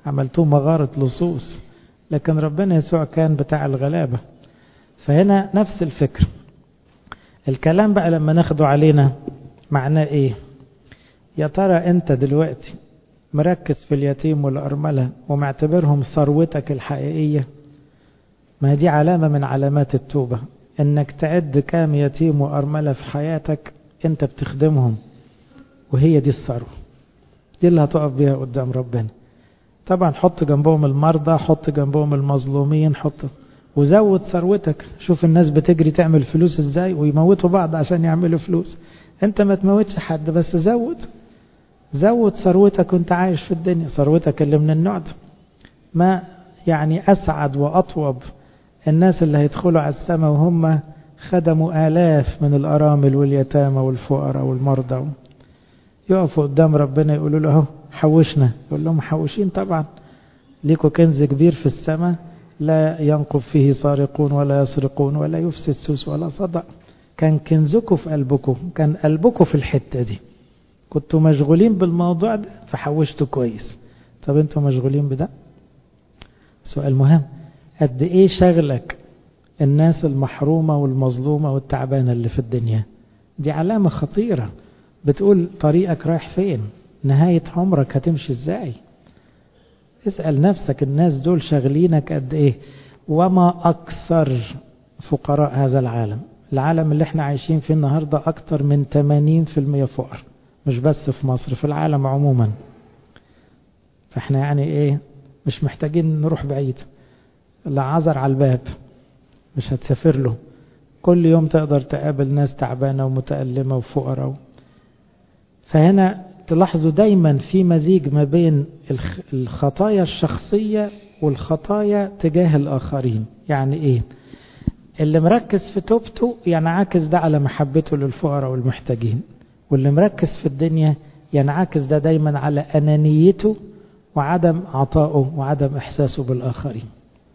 عملتوه مغارة لصوص لكن ربنا يسوع كان بتاع الغلابة فهنا نفس الفكر الكلام بقى لما ناخده علينا معناه ايه يا ترى انت دلوقتي مركز في اليتيم والأرملة ومعتبرهم ثروتك الحقيقية ما دي علامة من علامات التوبة انك تعد كام يتيم وأرملة في حياتك انت بتخدمهم وهي دي الثروة دي اللي هتقف بيها قدام ربنا طبعا حط جنبهم المرضى حط جنبهم المظلومين حط وزود ثروتك شوف الناس بتجري تعمل فلوس ازاي ويموتوا بعض عشان يعملوا فلوس انت ما تموتش حد بس زود زود ثروتك وانت عايش في الدنيا ثروتك اللي من النوع ده ما يعني اسعد واطوب الناس اللي هيدخلوا على السماء وهم خدموا آلاف من الأرامل واليتامى والفقراء والمرضى يقفوا قدام ربنا يقولوا له اهو حوشنا يقول لهم حوشين طبعا ليكوا كنز كبير في السماء لا ينقب فيه سارقون ولا يسرقون ولا يفسد سوس ولا صدق كان كنزكم في قلبكم كان قلبكم في الحتة دي كنتوا مشغولين بالموضوع ده فحوشتوا كويس طب انتوا مشغولين بده سؤال مهم قد ايه شغلك الناس المحرومة والمظلومة والتعبانة اللي في الدنيا دي علامة خطيرة بتقول طريقك رايح فين نهاية عمرك هتمشي ازاي اسأل نفسك الناس دول شغلينك قد ايه وما اكثر فقراء هذا العالم العالم اللي احنا عايشين فيه النهاردة اكثر من 80% فقر مش بس في مصر في العالم عموما فاحنا يعني ايه مش محتاجين نروح بعيد لا عذر على الباب مش هتسافر له كل يوم تقدر تقابل ناس تعبانة ومتألمة وفقراء فهنا تلاحظوا دايما في مزيج ما بين الخطايا الشخصية والخطايا تجاه الآخرين يعني إيه اللي مركز في توبته ينعكس ده على محبته للفقراء والمحتاجين واللي مركز في الدنيا ينعكس ده دايما على أنانيته وعدم عطائه وعدم إحساسه بالآخرين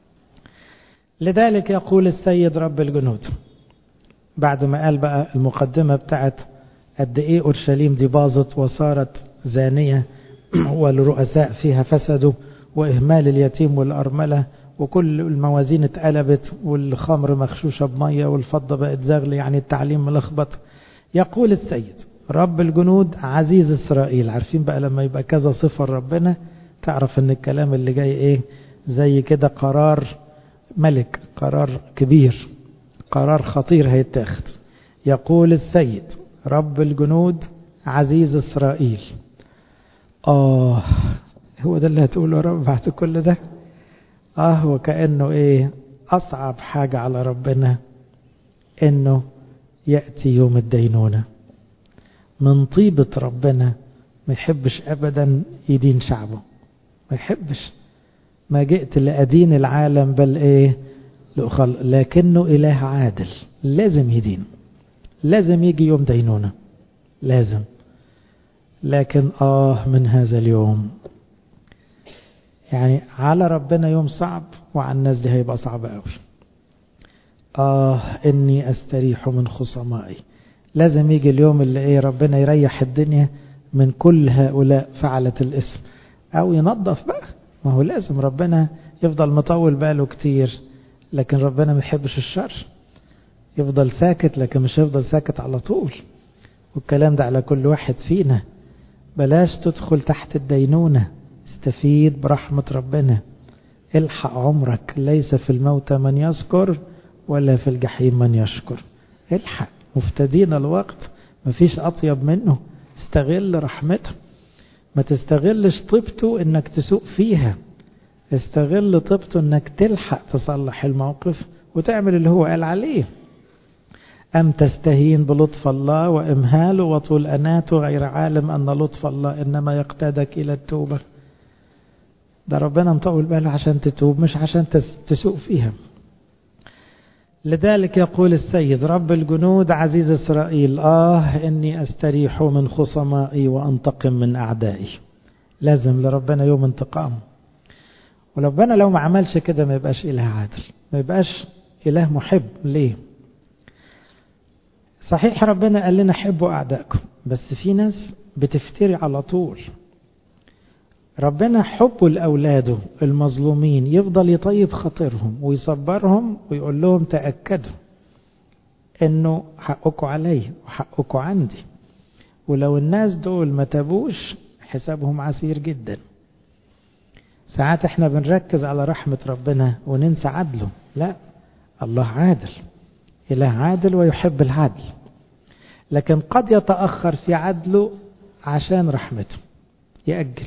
لذلك يقول السيد رب الجنود بعد ما قال بقى المقدمة بتاعت قد ايه اورشليم دي باظت وصارت زانية والرؤساء فيها فسدوا واهمال اليتيم والارملة وكل الموازين اتقلبت والخمر مخشوشة بمية والفضة بقت زغل يعني التعليم ملخبط يقول السيد رب الجنود عزيز اسرائيل عارفين بقى لما يبقى كذا صفة ربنا تعرف ان الكلام اللي جاي ايه زي كده قرار ملك قرار كبير قرار خطير هيتاخد يقول السيد رب الجنود عزيز إسرائيل آه هو ده اللي هتقوله يا رب بعد كل ده آه وكأنه إيه أصعب حاجة على ربنا إنه يأتي يوم الدينونة من طيبة ربنا ما يحبش أبدا يدين شعبه ما يحبش ما جئت لأدين العالم بل إيه لأخل لكنه إله عادل لازم يدين لازم يجي يوم دينونة لازم لكن آه من هذا اليوم يعني على ربنا يوم صعب وعلى الناس دي هيبقى صعب قوي آه إني أستريح من خصمائي لازم يجي اليوم اللي إيه ربنا يريح الدنيا من كل هؤلاء فعلة الاسم أو ينظف بقى ما هو لازم ربنا يفضل مطول باله كتير لكن ربنا ما يحبش الشر يفضل ساكت لكن مش هيفضل ساكت على طول والكلام ده على كل واحد فينا بلاش تدخل تحت الدينونة استفيد برحمة ربنا الحق عمرك ليس في الموت من يذكر ولا في الجحيم من يشكر الحق مفتدين الوقت مفيش أطيب منه استغل رحمته ما تستغلش طيبته انك تسوق فيها استغل طيبته انك تلحق تصلح الموقف وتعمل اللي هو قال عليه أم تستهين بلطف الله وإمهاله وطول أناته غير عالم أن لطف الله إنما يقتادك إلى التوبة ده ربنا مطول باله عشان تتوب مش عشان تسوق فيها لذلك يقول السيد رب الجنود عزيز إسرائيل آه إني أستريح من خصمائي وأنتقم من أعدائي لازم لربنا يوم انتقام وربنا لو ما عملش كده ما يبقاش إله عادل ما يبقاش إله محب ليه صحيح ربنا قال لنا حبوا أعدائكم بس في ناس بتفتري على طول ربنا حبه لأولاده المظلومين يفضل يطيب خاطرهم ويصبرهم ويقول لهم تأكدوا انه حقكم علي وحقكم عندي ولو الناس دول ما تابوش حسابهم عسير جدا ساعات احنا بنركز على رحمة ربنا وننسى عدله لا الله عادل إله عادل ويحب العدل لكن قد يتأخر في عدله عشان رحمته يأجل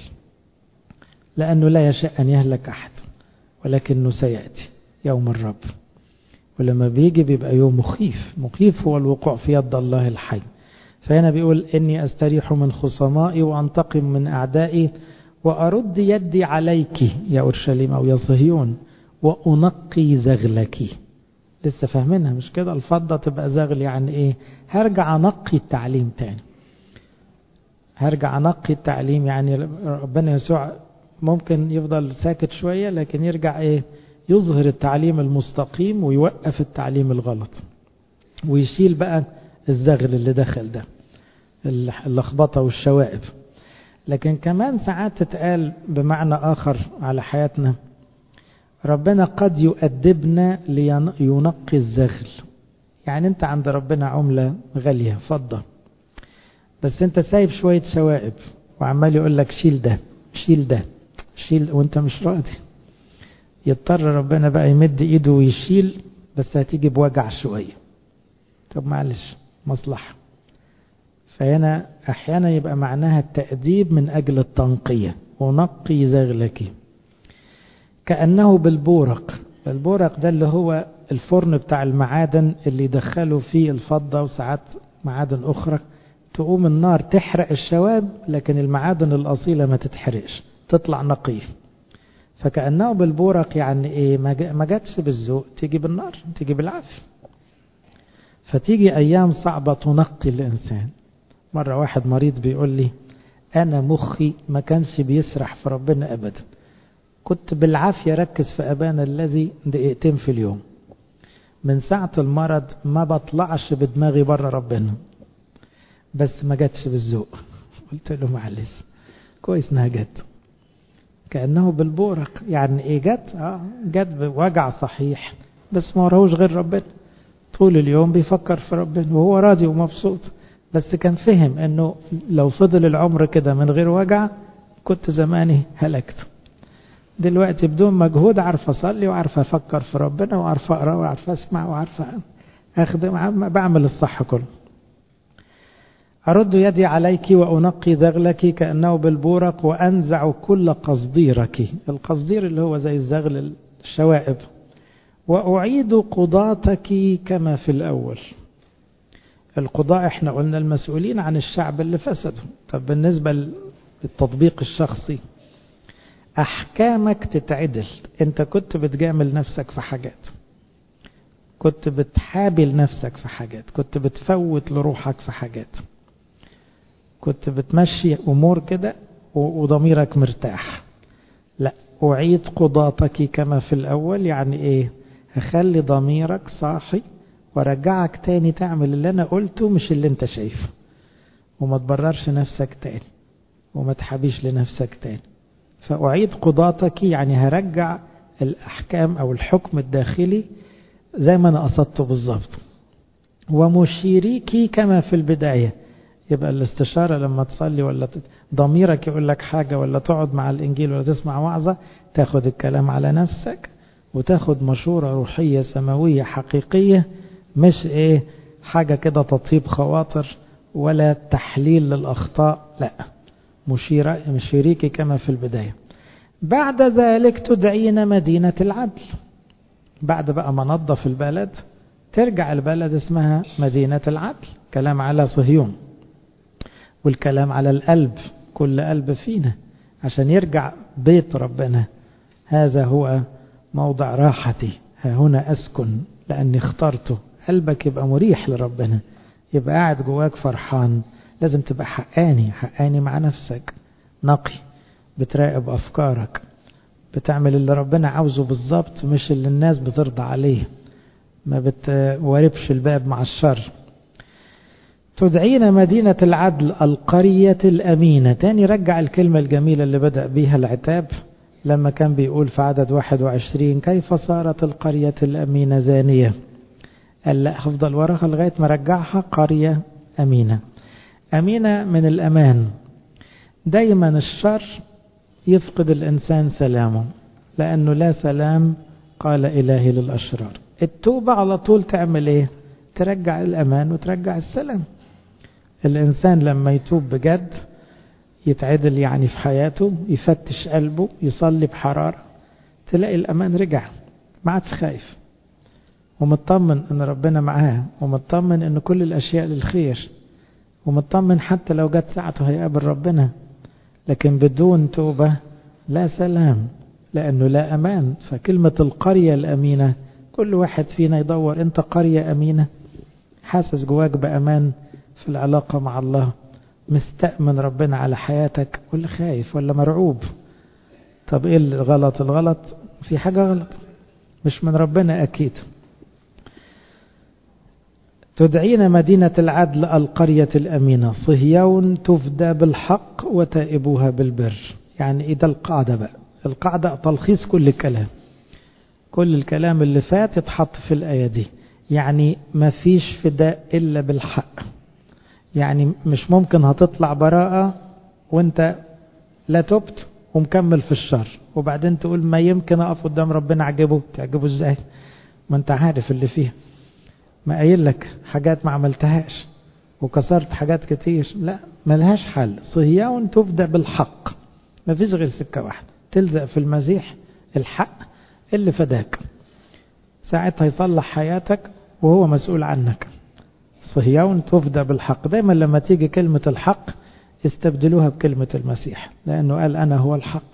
لأنه لا يشاء أن يهلك أحد ولكنه سيأتي يوم الرب ولما بيجي بيبقى يوم مخيف مخيف هو الوقوع في يد الله الحي فهنا بيقول إني أستريح من خصمائي وأنتقم من أعدائي وأرد يدي عليك يا أورشليم أو يا صهيون وأنقي زغلك لسه فاهمينها مش كده الفضة تبقى زغل يعني إيه هرجع أنقي التعليم تاني هرجع أنقي التعليم يعني ربنا يسوع ممكن يفضل ساكت شوية لكن يرجع إيه يظهر التعليم المستقيم ويوقف التعليم الغلط ويشيل بقى الزغل اللي دخل ده اللخبطة والشوائب لكن كمان ساعات تتقال بمعنى آخر على حياتنا ربنا قد يؤدبنا لينقي الزغل يعني انت عند ربنا عملة غالية فضة بس انت سايب شوية شوائب وعمال يقول لك شيل ده شيل ده شيل وانت مش راضي يضطر ربنا بقى يمد ايده ويشيل بس هتيجي بوجع شوية طب معلش مصلحة فهنا احيانا يبقى معناها التأديب من اجل التنقية ونقي زغلك كأنه بالبورق البورق ده اللي هو الفرن بتاع المعادن اللي يدخلوا فيه الفضة وساعات معادن أخرى تقوم النار تحرق الشواب لكن المعادن الأصيلة ما تتحرقش تطلع نقية فكأنه بالبورق يعني إيه ما جاتش بالذوق تيجي بالنار تيجي بالعافية فتيجي أيام صعبة تنقي الإنسان مرة واحد مريض بيقول لي أنا مخي ما كانش بيسرح في ربنا أبدا كنت بالعافية ركز في أبانا الذي دقيقتين في اليوم من ساعة المرض ما بطلعش بدماغي بره ربنا بس ما جاتش بالذوق قلت له معلش كويس انها جت كأنه بالبورق يعني ايه جت اه جت بوجع صحيح بس ما وراهوش غير ربنا طول اليوم بيفكر في ربنا وهو راضي ومبسوط بس كان فهم انه لو فضل العمر كده من غير وجع كنت زماني هلكت دلوقتي بدون مجهود عارف اصلي وعارف افكر في ربنا وعارف اقرا وعارف اسمع وعارف اخدم بعمل الصح كله أرد يدي عليك وأنقي ذغلك كأنه بالبورق وأنزع كل قصديرك القصدير اللي هو زي الزغل الشوائب وأعيد قضاتك كما في الأول القضاء احنا قلنا المسؤولين عن الشعب اللي فسدوا طب بالنسبة للتطبيق الشخصي أحكامك تتعدل أنت كنت بتجامل نفسك في حاجات كنت بتحابل نفسك في حاجات كنت بتفوت لروحك في حاجات كنت بتمشي أمور كده وضميرك مرتاح لا أعيد قضاتك كما في الأول يعني إيه هخلي ضميرك صاحي ورجعك تاني تعمل اللي أنا قلته مش اللي أنت شايفه وما تبررش نفسك تاني وما تحبيش لنفسك تاني فأعيد قضاتك يعني هرجع الأحكام أو الحكم الداخلي زي ما أنا قصدته بالظبط ومشيريكي كما في البداية يبقى الاستشارة لما تصلي ولا ضميرك يقول لك حاجة ولا تقعد مع الإنجيل ولا تسمع وعظة تاخد الكلام على نفسك وتاخد مشورة روحية سماوية حقيقية مش ايه حاجة كده تطيب خواطر ولا تحليل للأخطاء لا مشيرة مشيريك كما في البداية بعد ذلك تدعين مدينة العدل بعد بقى ما نظف البلد ترجع البلد اسمها مدينة العدل كلام على صهيون والكلام على القلب كل قلب فينا عشان يرجع بيت ربنا هذا هو موضع راحتي ها هنا أسكن لأني اخترته قلبك يبقى مريح لربنا يبقى قاعد جواك فرحان لازم تبقى حقاني حقاني مع نفسك نقي بتراقب أفكارك بتعمل اللي ربنا عاوزه بالظبط مش اللي الناس بترضى عليه ما بتواربش الباب مع الشر تدعين مدينة العدل القرية الأمينة تاني رجع الكلمة الجميلة اللي بدأ بيها العتاب لما كان بيقول في عدد 21 كيف صارت القرية الأمينة زانية قال لا هفضل وراها لغاية ما رجعها قرية أمينة أمينة من الأمان دايما الشر يفقد الإنسان سلامه لأنه لا سلام قال إلهي للأشرار التوبة على طول تعمل إيه ترجع الأمان وترجع السلام الإنسان لما يتوب بجد يتعدل يعني في حياته يفتش قلبه يصلي بحرارة تلاقي الأمان رجع ما عادش خايف ومطمن ان ربنا معاه ومطمن ان كل الاشياء للخير ومطمن حتى لو جت ساعته هيقابل ربنا لكن بدون توبة لا سلام لأنه لا أمان فكلمة القرية الأمينة كل واحد فينا يدور أنت قرية أمينة حاسس جواك بأمان في العلاقة مع الله مستأمن ربنا على حياتك ولا خايف ولا مرعوب طب ايه الغلط الغلط في حاجة غلط مش من ربنا أكيد تدعين مدينة العدل القرية الأمينة صهيون تفدى بالحق وتائبوها بالبر يعني إيه ده القاعدة بقى القاعدة تلخيص كل الكلام كل الكلام اللي فات يتحط في الآية دي يعني ما فيش فداء إلا بالحق يعني مش ممكن هتطلع براءة وانت لا تبت ومكمل في الشر وبعدين تقول ما يمكن أقف قدام ربنا أعجبه تعجبه ازاي ما انت عارف اللي فيها ما قايل لك حاجات ما عملتهاش وكسرت حاجات كتير لا ملهاش حل صهيون تفدى بالحق ما فيش غير سكة واحدة تلزق في المسيح الحق اللي فداك ساعتها يصلح حياتك وهو مسؤول عنك صهيون تفدى بالحق دايما لما تيجي كلمة الحق استبدلوها بكلمة المسيح لأنه قال أنا هو الحق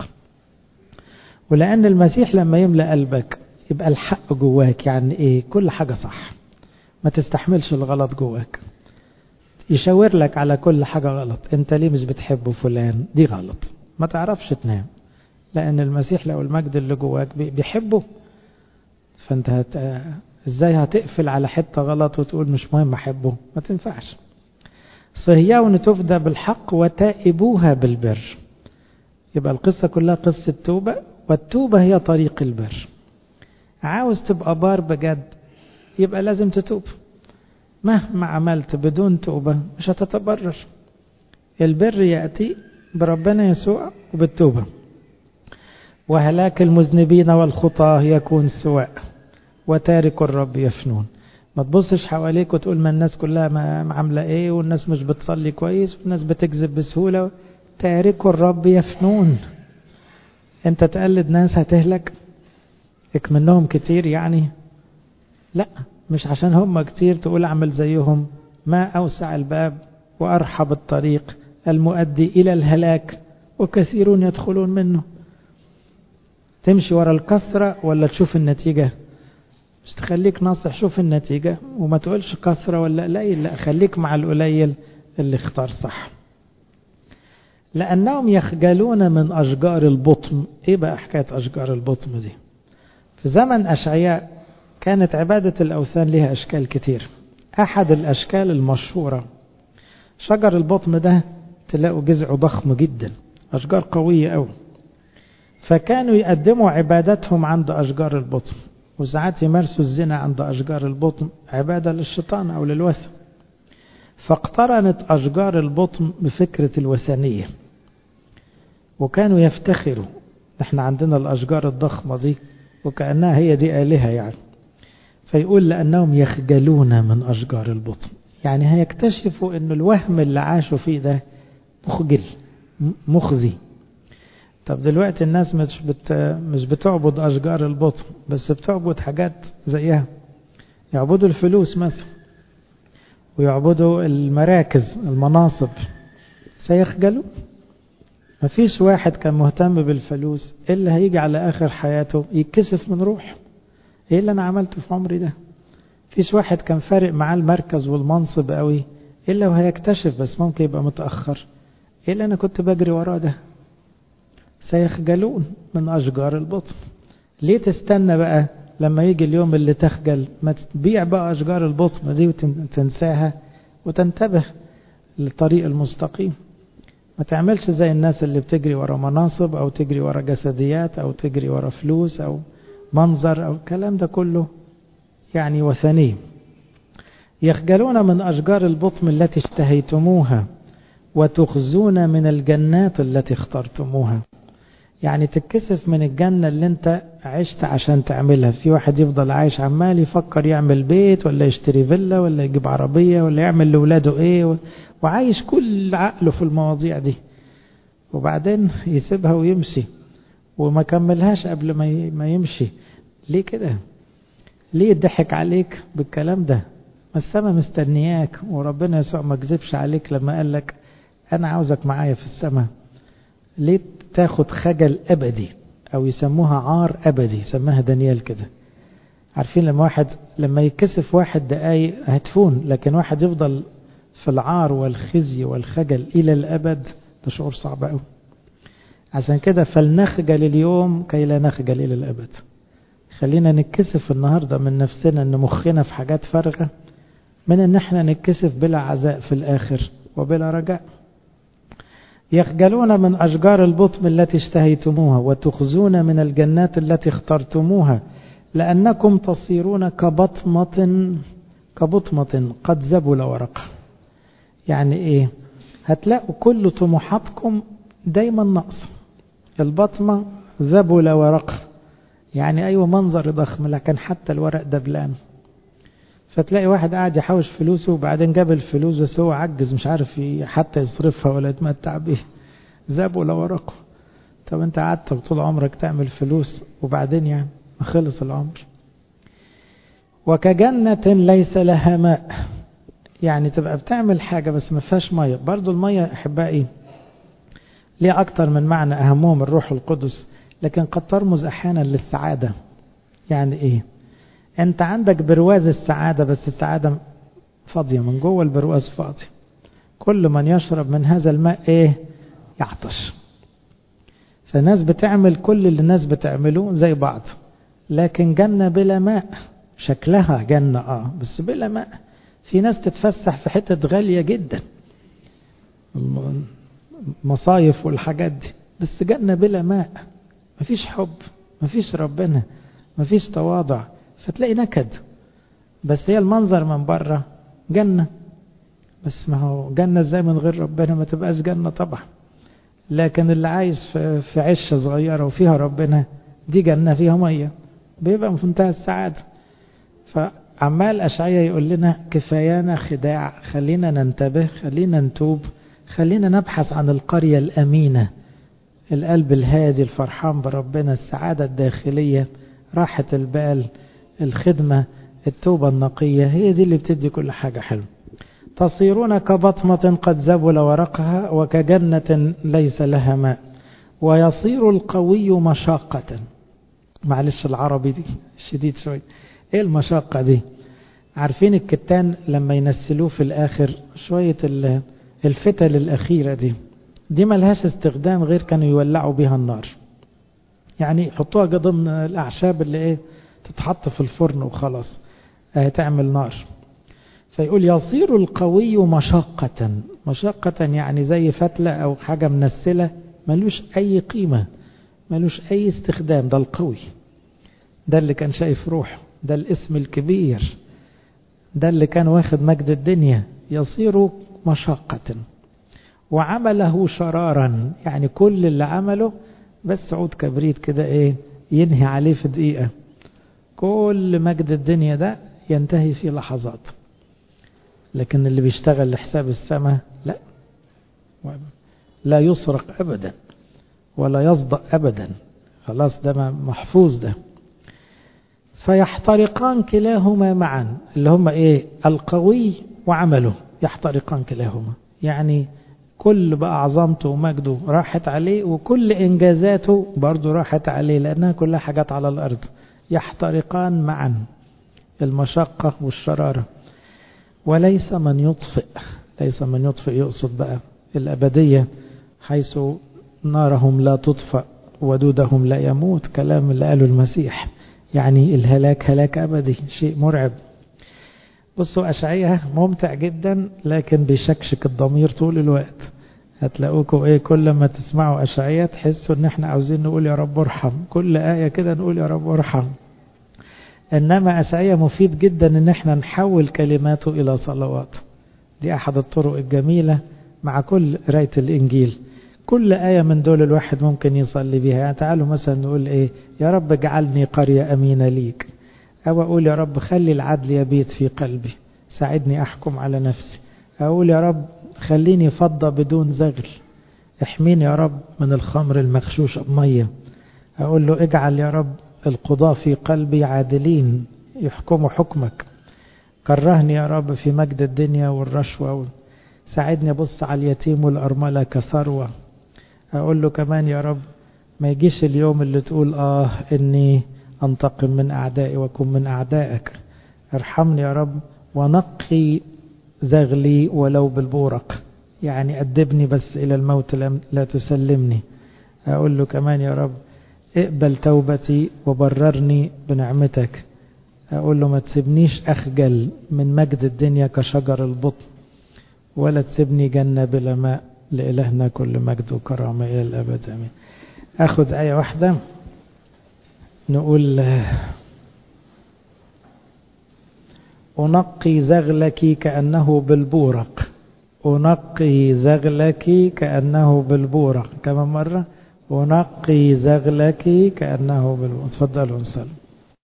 ولأن المسيح لما يملأ قلبك يبقى الحق جواك يعني إيه كل حاجة صح ما تستحملش الغلط جواك يشاور لك على كل حاجة غلط انت ليه مش بتحب فلان دي غلط ما تعرفش تنام لأن المسيح لو المجد اللي جواك بيحبه فانت هت... ازاي هتقفل على حتة غلط وتقول مش مهم احبه ما تنفعش صهيون تفدى بالحق وتائبوها بالبر يبقى القصة كلها قصة توبة والتوبة هي طريق البر عاوز تبقى بار بجد يبقى لازم تتوب مهما عملت بدون توبة مش هتتبرر البر يأتي بربنا يسوع وبالتوبة وهلاك المذنبين والخطاة يكون سواء وتارك الرب يفنون ما تبصش حواليك وتقول ما الناس كلها ما عاملة ايه والناس مش بتصلي كويس والناس بتكذب بسهولة تارك الرب يفنون انت تقلد ناس هتهلك منهم كتير يعني لا مش عشان هم كتير تقول اعمل زيهم ما اوسع الباب وارحب الطريق المؤدي الى الهلاك وكثيرون يدخلون منه تمشي ورا الكثرة ولا تشوف النتيجة مش تخليك ناصح شوف النتيجة وما تقولش كثرة ولا قليل لا خليك مع القليل اللي اختار صح لأنهم يخجلون من أشجار البطم إيه بقى حكاية أشجار البطم دي في زمن أشعياء كانت عبادة الأوثان لها أشكال كتير أحد الأشكال المشهورة شجر البطم ده تلاقوا جذعه ضخم جدا أشجار قوية أوي فكانوا يقدموا عبادتهم عند أشجار البطم وساعات يمارسوا الزنا عند أشجار البطم عبادة للشيطان أو للوثن فاقترنت أشجار البطم بفكرة الوثنية وكانوا يفتخروا احنا عندنا الأشجار الضخمة دي وكأنها هي دي آلهة يعني فيقول لأنهم يخجلون من أشجار البطن يعني هيكتشفوا أن الوهم اللي عاشوا فيه ده مخجل مخزي طب دلوقتي الناس مش بت مش بتعبد أشجار البطن بس بتعبد حاجات زيها يعبدوا الفلوس مثلا ويعبدوا المراكز المناصب سيخجلوا مفيش واحد كان مهتم بالفلوس إلا هيجي على آخر حياته يتكسف من روح إيه اللي أنا عملته في عمري ده فيش واحد كان فارق معاه المركز والمنصب قوي إلا وهيكتشف بس ممكن يبقى متأخر إيه اللي أنا كنت بجري وراه ده سيخجلون من أشجار البطن ليه تستنى بقى لما يجي اليوم اللي تخجل ما تبيع بقى أشجار البطن دي وتنساها وتنتبه للطريق المستقيم ما تعملش زي الناس اللي بتجري ورا مناصب أو تجري ورا جسديات أو تجري ورا فلوس أو منظر أو الكلام ده كله يعني وثني يخجلون من أشجار البطم التي اشتهيتموها وتخزون من الجنات التي اخترتموها يعني تتكسف من الجنة اللي انت عشت عشان تعملها في واحد يفضل عايش عمال يفكر يعمل بيت ولا يشتري فيلا ولا يجيب عربية ولا يعمل لولاده ايه وعايش كل عقله في المواضيع دي وبعدين يسيبها ويمشي وما كملهاش قبل ما يمشي ليه كده ليه ضحك عليك بالكلام ده ما السما مستنياك وربنا يسوع ما كذبش عليك لما قال لك انا عاوزك معايا في السماء ليه تاخد خجل ابدي او يسموها عار ابدي سماها دانيال كده عارفين لما واحد لما يكسف واحد دقايق هتفون لكن واحد يفضل في العار والخزي والخجل الى الابد ده شعور صعب قوي عشان كده فلنخجل اليوم كي لا نخجل الى الابد خلينا نتكسف النهاردة من نفسنا ان مخنا في حاجات فارغة من ان احنا نتكسف بلا عزاء في الاخر وبلا رجاء يخجلون من أشجار البطم التي اشتهيتموها وتخزون من الجنات التي اخترتموها لأنكم تصيرون كبطمة كبطمة قد زبل ورقة يعني ايه هتلاقوا كل طموحاتكم دايما نقص البطمة ذبل ورقة يعني أيوة منظر ضخم لكن حتى الورق دبلان فتلاقي واحد قاعد يحوش فلوسه وبعدين جاب الفلوس بس هو عجز مش عارف حتى يصرفها ولا يتمتع بيها ذاب ولا ورقه طب انت قعدت طول عمرك تعمل فلوس وبعدين يعني ما خلص العمر وكجنة ليس لها ماء يعني تبقى بتعمل حاجة بس ما فيهاش مية برضو المية أحبائي ليه أكتر من معنى أهمهم الروح القدس لكن قد ترمز أحيانا للسعادة يعني إيه انت عندك برواز السعادة بس السعادة فاضية من جوه البرواز فاضي كل من يشرب من هذا الماء ايه يعطش فالناس بتعمل كل اللي الناس بتعمله زي بعض لكن جنة بلا ماء شكلها جنة اه بس بلا ماء في ناس تتفسح في حتة غالية جدا مصايف والحاجات دي بس جنة بلا ماء مفيش حب مفيش ربنا مفيش تواضع فتلاقي نكد بس هي المنظر من بره جنة بس ما هو جنة ازاي من غير ربنا ما تبقاش جنة طبعا لكن اللي عايز في عشة صغيرة وفيها ربنا دي جنة فيها مية بيبقى في منتهى السعادة فعمال أشعية يقول لنا كفايانا خداع خلينا ننتبه خلينا نتوب خلينا نبحث عن القرية الأمينة القلب الهادي الفرحان بربنا السعادة الداخلية راحة البال الخدمة التوبة النقية هي دي اللي بتدي كل حاجة حلوة تصيرون كبطمة قد زبل ورقها وكجنة ليس لها ماء ويصير القوي مشاقة معلش العربي دي شديد شوي ايه المشاقة دي عارفين الكتان لما ينسلوه في الاخر شوية الفتل الاخيرة دي دي ملهاش استخدام غير كانوا يولعوا بها النار يعني يحطوها ضمن الاعشاب اللي ايه تتحط في الفرن وخلاص هتعمل نار فيقول يصير القوي مشقة مشقة يعني زي فتلة أو حاجة منسلة ملوش أي قيمة ملوش أي استخدام ده القوي ده اللي كان شايف روحه ده الاسم الكبير ده اللي كان واخد مجد الدنيا يصير مشقة وعمله شرارا يعني كل اللي عمله بس عود كبريت كده ايه ينهي عليه في دقيقة كل مجد الدنيا ده ينتهي في لحظات لكن اللي بيشتغل لحساب السماء لا لا يسرق أبدا ولا يصدق أبدا خلاص ده محفوظ ده فيحترقان كلاهما معا اللي هم ايه القوي وعمله يحترقان كلاهما يعني كل بقى عظمته ومجده راحت عليه وكل إنجازاته برضه راحت عليه لأنها كلها حاجات على الأرض يحترقان معا المشقة والشرارة وليس من يطفئ ليس من يطفئ يقصد بقى الأبدية حيث نارهم لا تطفأ ودودهم لا يموت كلام اللي قاله المسيح يعني الهلاك هلاك أبدي شيء مرعب بصوا أشعية ممتع جدا لكن بيشكشك الضمير طول الوقت هتلاقوكم ايه كل ما تسمعوا أشعية تحسوا ان احنا عاوزين نقول يا رب ارحم كل آية كده نقول يا رب ارحم انما أشعية مفيد جدا ان احنا نحول كلماته الى صلوات دي احد الطرق الجميلة مع كل قراية الانجيل كل آية من دول الواحد ممكن يصلي بيها يعني تعالوا مثلا نقول ايه يا رب اجعلني قرية امينة ليك او اقول يا رب خلي العدل يبيت في قلبي ساعدني احكم على نفسي اقول يا رب خليني فضة بدون زغل احميني يا رب من الخمر المغشوش بمية اقول له اجعل يا رب القضاة في قلبي عادلين يحكموا حكمك كرهني يا رب في مجد الدنيا والرشوة ساعدني ابص على اليتيم والأرملة كثروة أقول له كمان يا رب ما يجيش اليوم اللي تقول آه إني أنتقم من أعدائي وأكون من أعدائك ارحمني يا رب ونقي زغلي ولو بالبورق يعني أدبني بس إلى الموت لا تسلمني أقول له كمان يا رب اقبل توبتي وبررني بنعمتك أقول له ما تسيبنيش أخجل من مجد الدنيا كشجر البطن ولا تسيبني جنة بلا ماء لإلهنا كل مجد وكرامة إلى الأبد أمين أخذ آية واحدة نقول أنقي زغلك كأنه بالبورق أنقي زغلك كأنه بالبورق كما مرة أنقي زغلك كأنه بالبورق تفضلوا نصلي